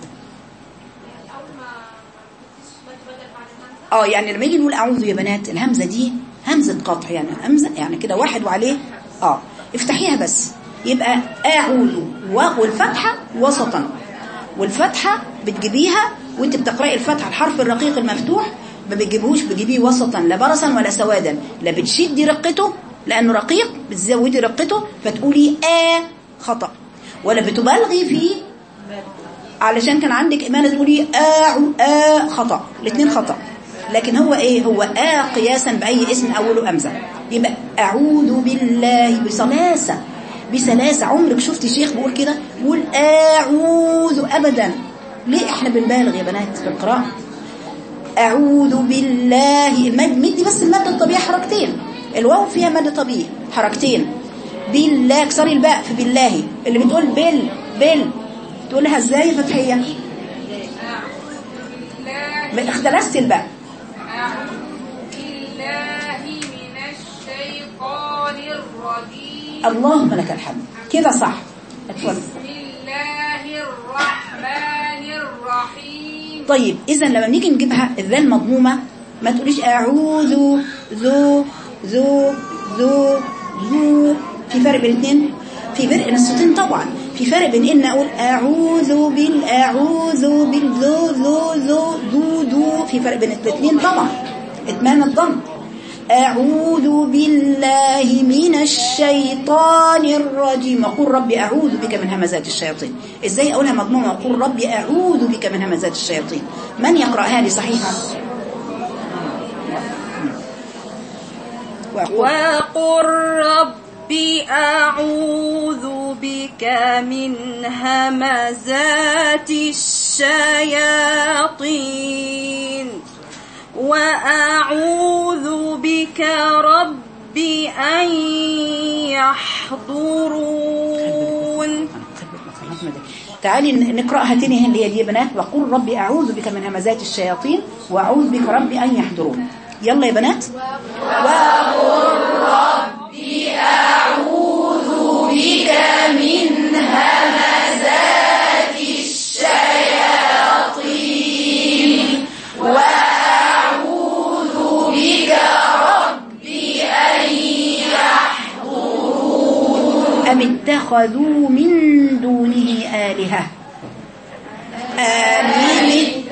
اه يعني لما يجي نقول اعوذ يا بنات الهمزه دي همزه قطع يعني همزه يعني كده واحد وعليه اه افتحيها بس يبقى اعوذ و- والفتحه وسطا والفتحه بتجيبيها وانت بتقراي الفتحه الحرف الرقيق المفتوح ما بتجيبهوش بتجيبيه وسطا لا برصا ولا سوادا لا بتشدي رقته لانه رقيق بتزودي رقته فتقولي ا خطا ولا بتبالغي فيه علشان كان عندك إيمان تقولي آ آ خطأ الاثنين خطأ لكن هو إيه هو آ قياسا بأي اسم أوله همزة يبقى أعوذ بالله بسلاسة بسلاسة عمرك شفتي شيخ بيقول كده يقول أعوذ أبدا ليه إحنا بنبالغ يا بنات في القراءة أعوذ بالله المد مدي بس المد الطبيعي حركتين الواو فيها مد طبيعي حركتين بالله كسري الباء في بالله اللي بتقول بال بال تقولها ازاي يا فتحية اختلست الباء بالله من الشيطان الرجيم اللهم لك الحمد كده صح اتفضل بسم الله الرحمن الرحيم طيب اذا لما نيجي نجيبها الذال مضمومه ما تقوليش اعوذ ذو ذو ذو ذو في فرق بين الاثنين في فرق بين الصوتين طبعا في فرق بين ان اقول اعوذ بال اعوذ بال ذو ذو ذو ذو ذو في فرق بين الاثنين طبعا اتمام الضم أعوذ بالله من الشيطان الرجيم وقل ربي أعوذ بك من همزات الشياطين إزاي أقولها مضمومة وقل ربي أعوذ بك من همزات الشياطين من يقرأها لي صحيحة وقل وقل رب أعوذ بك من همزات الشياطين وأعوذ بك رب أن يحضرون تعالي نقرأها تاني اللي هي دي يا بنات وقل ربي أعوذ بك من همزات الشياطين وأعوذ بك ربي أن يحضرون يلا يا بنات أم اتخذوا من دونه آلهة آمين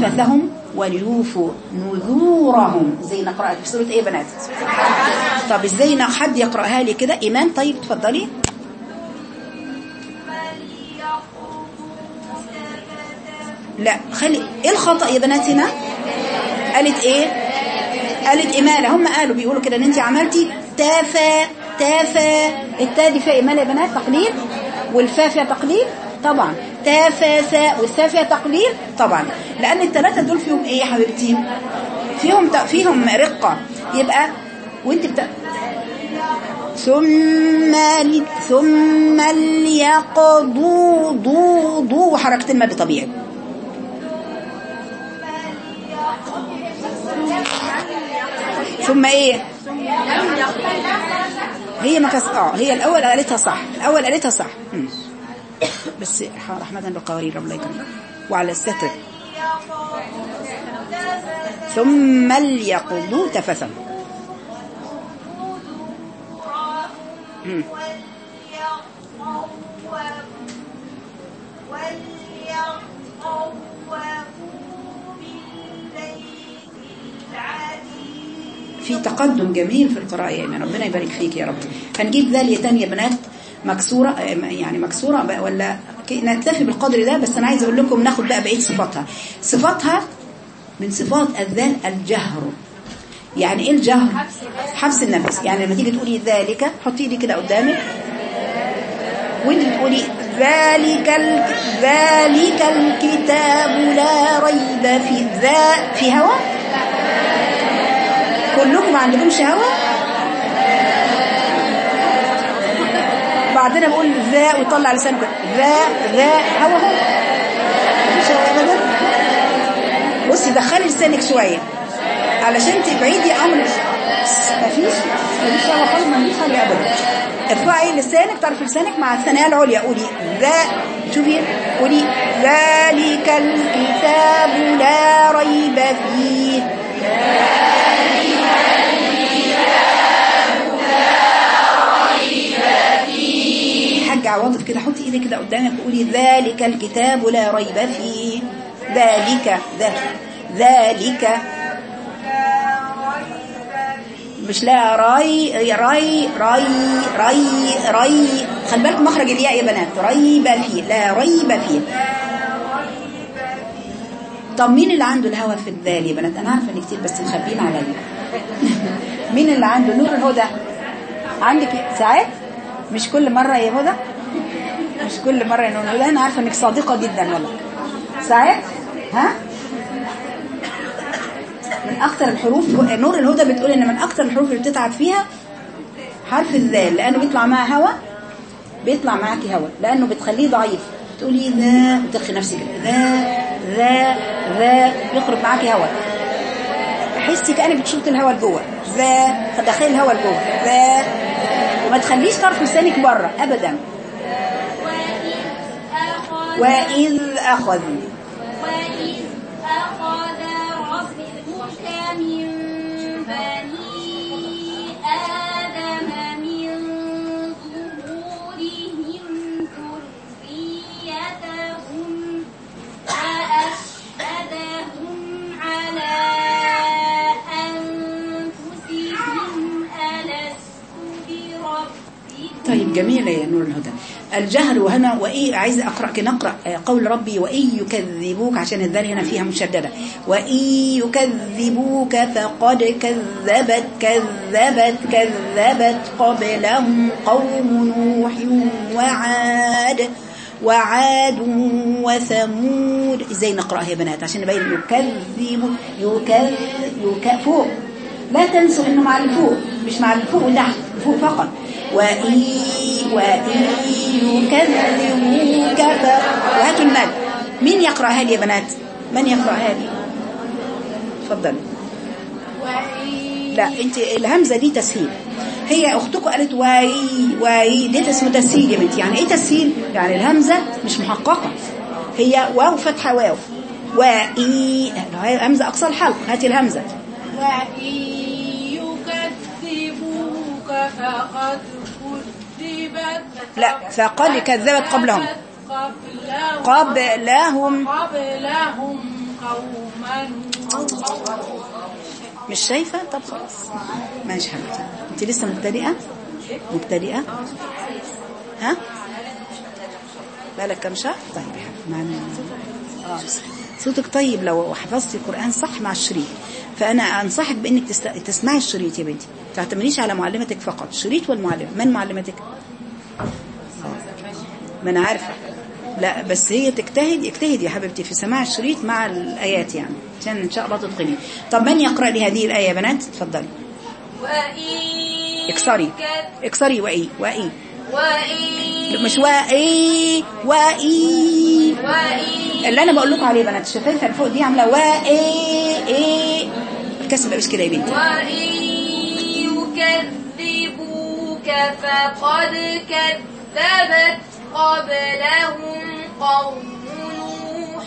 تفثهم وليوفوا نذورهم زي نقرأها في سورة ايه يا بنات طب ازاي نا- حد يقرأها لي كده ايمان طيب تفضلي لا خلي ايه الخطأ يا بنات هنا قالت ايه قالت إمالة هم قالوا بيقولوا كده ان انت عملتي تافا تافا التاء دي فيها إمالة يا بنات تقليل والفاء فيها تقليل طبعا تافا ساء والساء فيها تقليل طبعا لأن الثلاثة دول فيهم ايه يا حبيبتي فيهم ت- فيهم رقة يبقى وانت بت... ثم ل... ثم ليقضوا ضو ضو حركة المد طبيعي ثم ايه هي ما كس... اه هي الاول قالتها صح الاول قالتها صح مم. بس ح- رحمة بالقوارير الله يكرمك وعلى الستر ثم ليقضوا تفثا مم. في تقدم جميل في القراءة يا إيمان ربنا يبارك فيك يا رب هنجيب ذالية تانية يا بنات مكسورة آه، يعني مكسورة بقى ولا ك- نكتفي بالقدر ده بس أنا عايز أقول لكم ناخد بقى بقية صفاتها صفاتها من صفات الذال الجهر يعني إيه الجهر حبس النفس يعني لما تيجي تقولي ذلك حطي ايدي كده قدامك وانت بتقولي ذلك ال... ذلك الكتاب لا ريب فيه ذا في هوا كلكم ما عندكمش هوا بعدين بقول ذا وطلع لسانك ذا ذا هوا هو مش هوا ابدا بصي دخلي لسانك شويه علشان تبعدي امر مفيش مفيش هوا خالص مفيش حاجه ابدا ارفعي لسانك طرف لسانك مع الثنايا العليا قولي ذا شوفي قولي ذلك الكتاب لا ريب فيه حاج عواطف كده حطي ايدك كده قدامك وقولي ذلك الكتاب لا ريب فيه ذلك ذا ذلك مش لا راي راي راي راي راي خلي بالكم مخرج الياء يا بنات ريب فيه لا ريب فيه طب مين اللي عنده الهوى في الذال يا بنات انا عارفه ان كتير بس مخبين عليا مين اللي عنده نور الهدى عندك ساعات مش كل مرة يا هدى مش كل مرة يا نور الهدى انا عارفه انك صادقة جدا والله ساعات ها من اكتر الحروف نور الهدى بتقول ان من اكتر الحروف اللي بتتعب فيها حرف الذال لانه بيطلع معاه هوا بيطلع معاكي هوا لانه بتخليه ضعيف تقولي ذا وتخي نفسك كده ذا ذا ذا يخرج معاكي هوا حسي كأنك بتشوط الهواء لجوه ذا داخل الهواء لجوه ذا وما تخليش طرف لسانك بره ابدا وإذ أخذ وإذ أخذ ربك من بني آدم من ظهورهم ذريتهم وأشهدهم على أنفسهم ألست بربكم طيب جميلة يا نور الهدى الجهر وهنا وإيه عايز أقرأ كده نقرأ آه، قول ربي وإن يكذبوك عشان الذال هنا فيها مشددة وإن يكذبوك فقد كذبت كذبت كذبت قبلهم قوم نوح وعاد وعاد وثمود ازاي نقرأها يا بنات عشان نبين يكذب يكذب يك فوق لا تنسوا انه مع الفوق مش مع الفوق وتحت الفوق فقط وإن وإن يكذبوك ف... وهاتوا المد مين يقرأها لي يا بنات من يقرأها لي اتفضل لا انت الهمزة دي تسهيل هي اختكم قالت واي واي دي اسمه تسهيل يا بنتي يعني ايه تسهيل يعني الهمزة مش محققة هي واو فتحة واو واي هي همزة اقصى الحلق هاتي الهمزة وإن يكذبوك فقد كذبت لا فقد كذبت قبلهم قبلهم قبلهم قبلهم قوم نوح مش شايفة طب خلاص ماشي حبيبتي انت لسه مبتدئة مبتدئة ها بالك كم شهر طيب يا حبيبي معنا آه. صوتك طيب لو حفظتي القرآن صح مع الشريط فأنا أنصحك بأنك تست... تسمعي الشريط يا بنتي ما تعتمديش على معلمتك فقط شريط والمعلمة من معلمتك آه. ما أنا عارفة لا بس هي تجتهد اجتهد يا حبيبتي في سماع الشريط مع الآيات يعني عشان إن شاء الله تتقني طب من يقرأ لي هذه الآية يا بنات اتفضلي وإن اكسري كذ- اكسري وإي وإي وإن مش وإي وإي وإن اللي انا بقول لكم عليه يا بنات الشفايف اللي فوق دي عامله وا ايه ايه الكسر مش كده يا بنتي وإن يكذبوك فقد كذبت قبلهم قوم نوح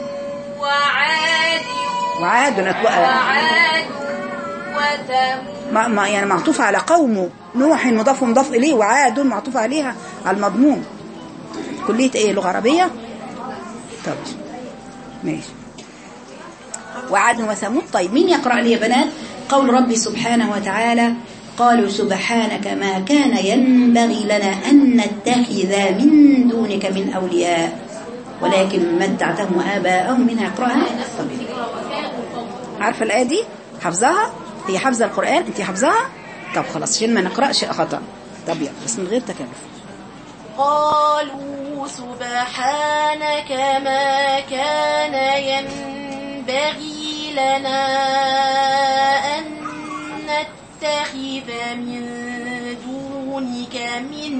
وعاد وعاد نتوقع وعاد وثمود ما ما يعني معطوف على قوم نوح مضاف مضاف اليه وعاد معطوف عليها على المضمون كليه ايه لغه عربيه طب ماشي وعاد وثمود طيب مين يقرا لي يا بنات قول ربي سبحانه وتعالى قالوا سبحانك ما كان ينبغي لنا ان نتخذ من دونك من اولياء ولكن متعتهم واباءهم منها يقراها طب عارفه الايه دي حافظاها هي حافظه القران انت حافظاها طب خلاص عشان ما نقراش خطا طب يلا بس من غير تكلف قالوا سبحانك ما كان ينبغي لنا أن نتخذ من دونك من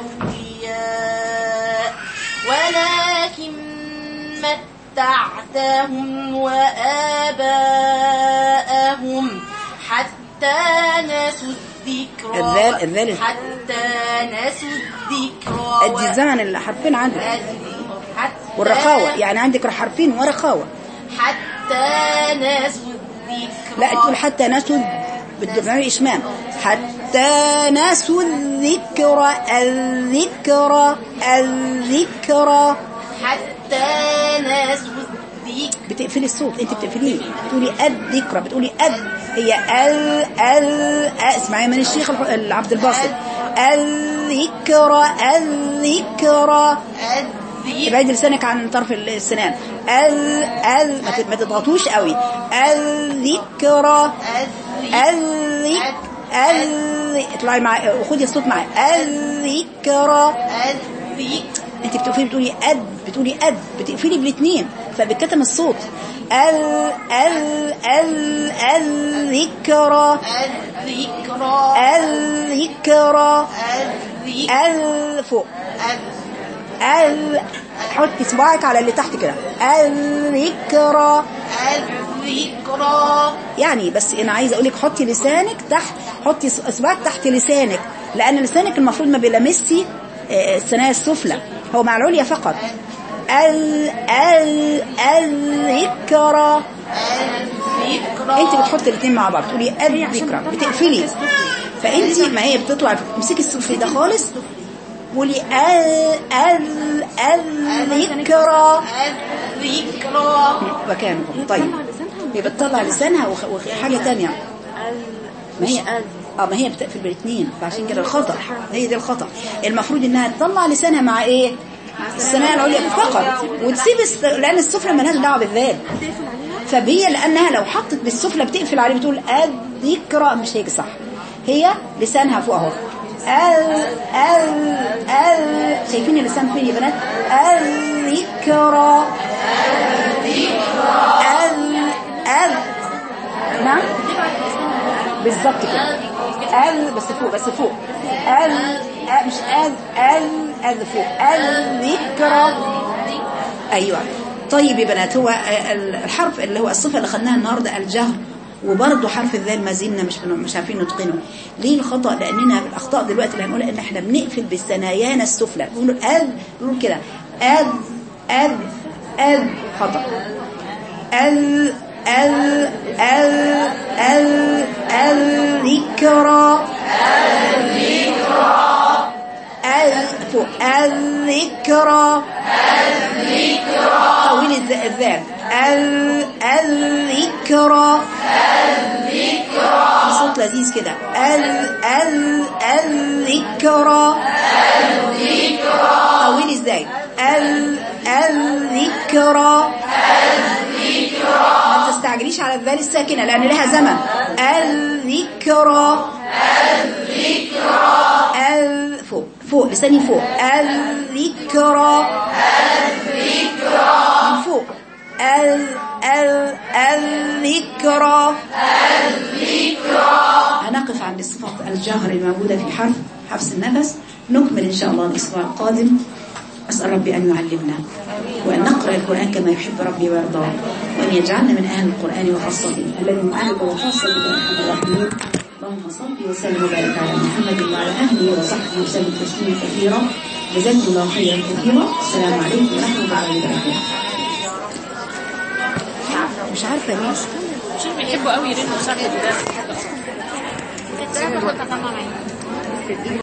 أولياء ولكن متعتهم وآباءهم حتى نسوا الذكر الذال الذال حتى نسوا الذكر ادي الزمن الحرفين عندك حتى والرخاوه يعني عندك حرفين ورخاوه حتى نسوا الذكر لا تقول حتى نسوا بالدمع إشمام حتى نسوا الذكر الذكر الذكر حتى نسوا الذكر بتقفلي الصوت انت بتقفليه بتقولي الذكرى بتقولي اد هي ال ال اسمعي من الشيخ الح- عبد الباسط الذكرى الذكرى الذكر ابعدي لسانك عن طرف السنان ال ال ما تت- ما تضغطوش قوي الذكرى الذك ال اطلعي معايا وخدي الصوت معايا الذكرى الذكر انت بتقفلي بتقولي اد بتقولي اد بتقفلي بالاثنين فبتكتم الصوت ال ال ال الذكرى الذكرى الذكرى الذكر ال فوق ال حطي صباعك على اللي تحت كده الذكرى الذكرى يعني بس انا عايزه اقول لك حطي لسانك تحت حطي اصبعك تحت لسانك لان لسانك المفروض ما بيلمسي آه، الثنايا السفلى هو مع العليا فقط ال ال الذكرى الذكرى انت بتحطي الاثنين مع بعض تقولي الذكرى بتقفلي فانت ما هي بتطلع امسكي السفلي ده خالص قولي ال ال الذكرى الذكرى مكانه طيب هي بتطلع لسانها وخ- وحاجه ثانيه ما هي اه ما هي بتقفل بالاثنين فعشان كده الخطا هي دي الخطا المفروض انها تطلع لسانها مع ايه الثنايا العليا فقط وتسيب الس... لان السفلى مالهاش دعوه بالذال فهي لانها لو حطت بالسفلى بتقفل عليه بتقول الذكرى مش هيك صح هي لسانها فوق اهو ال ال ال شايفين اللسان فين يا بنات الذكرى ال ال نعم بالظبط كده ال بس فوق بس فوق ال ال- مش ال ال ال فوق الذكرى ايوه طيب يا بنات هو ال- الحرف اللي هو الصفه اللي خدناها النهارده الجهر وبرضه حرف الذال ما زلنا مش مش عارفين نتقنه ليه الخطا لاننا الاخطاء دلوقتي اللي هنقولها ان احنا بنقفل بثنايانا السفلى بنقول ال بنقول كده ال ال ال خطا ال ال ال ال الذكرى ال فوق الذكرى الذكرى طويل الذ- الذال ال الذكرى الذكرى صوت لذيذ كده ال ال الذكرى طولي ازاي ال الذكرى ما تستعجليش على الذال الساكنة لأن لها زمن الذكرى ال فوق فوق لساني فوق الذكرى من فوق ال ال الذكرى هنقف عند صفة الجهر الموجودة في حرف حبس النفس نكمل إن شاء الله الأسبوع القادم أسأل ربي أن يعلمنا وأن نقرأ القرآن كما يحب ربي ويرضاه وأن يجعلنا من أهل القرآن وخاصته الذي أهل وخاصة أرحم الراحمين اللهم صل وسلم وبارك على محمد وعلى أهله وصحبه وسلم تسليما كثيرا جزاكم الله خيرا كثيرا السلام عليكم ورحمة الله وبركاته مش عارفة ليه عشان بيحبوا قوي يرنوا صاحب ده